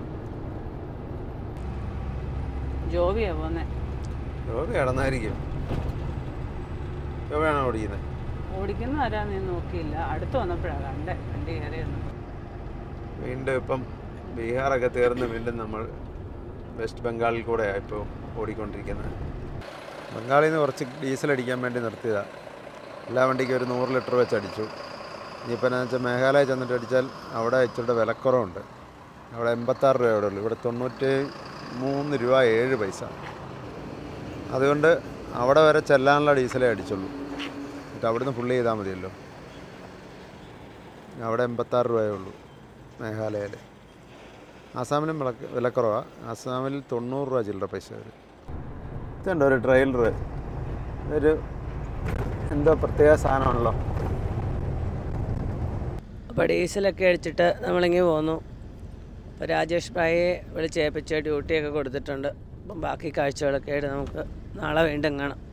ജോബിയാ പോന്നെ രോഗ കിടന്നായിരിക്കും രോഗയാണോ ഓടിക്കുന്നത് ഓടിക്കുന്ന ആരാന്ന് ഞാൻ നോക്കിയില്ല അടുത്ത് വന്നപ്പോഴാണ് കണ്ടേ വണ്ടി കയറിയൊന്നും വീണ്ടും ഇപ്പം ബീഹാറൊക്കെ തീർന്ന് വീണ്ടും നമ്മൾ വെസ്റ്റ് ബംഗാളിൽ കൂടെ ഇപ്പോൾ ഓടിക്കൊണ്ടിരിക്കുന്നത് ബംഗാളിൽ നിന്ന് കുറച്ച് ഡീസൽ അടിക്കാൻ വേണ്ടി നിർത്തിയതാണ് എല്ലാ വണ്ടിക്കും ഒരു നൂറ് ലിറ്റർ വെച്ച് അടിച്ചു ഇനിയിപ്പോൾ എന്നാ വെച്ചാൽ മേഘാലയ ചെന്നിട്ട് അടിച്ചാൽ അവിടെ ഇച്ചിരി വിലക്കുറവുണ്ട് അവിടെ എൺപത്താറ് രൂപ അവിടെ ഉള്ളൂ ഇവിടെ തൊണ്ണൂറ്റി മൂന്ന് രൂപ ഏഴ് പൈസ അതുകൊണ്ട് അവിടെ വരെ ചെല്ലാനുള്ള ഡീസലേ അടിച്ചുള്ളൂ എന്നിട്ട് അവിടുന്ന് ഫുള്ള് ചെയ്താൽ മതിയല്ലോ അവിടെ എൺപത്താറ് രൂപയേ ഉള്ളൂ മേഘാലയയിൽ ആസാമിലും വില വിലക്കുറവാണ് ആസാമിൽ തൊണ്ണൂറ് രൂപ ചില്ലറ പൈസ വരും ഇതുണ്ട് ഒരു ട്രെയിലർ ഒരു എന്തോ പ്രത്യേക സാധനമാണല്ലോ അപ്പോൾ ഡീസലൊക്കെ അടിച്ചിട്ട് നമ്മളിങ്ങനെ പോന്നു അപ്പോൾ രാജേഷ് ഭായിയെ വിളിച്ചേൽപ്പിച്ച് ഡ്യൂട്ടിയൊക്കെ കൊടുത്തിട്ടുണ്ട് അപ്പം ബാക്കി കാഴ്ചകളൊക്കെ ആയിട്ട് നമുക്ക് നാളെ വീണ്ടും കാണാം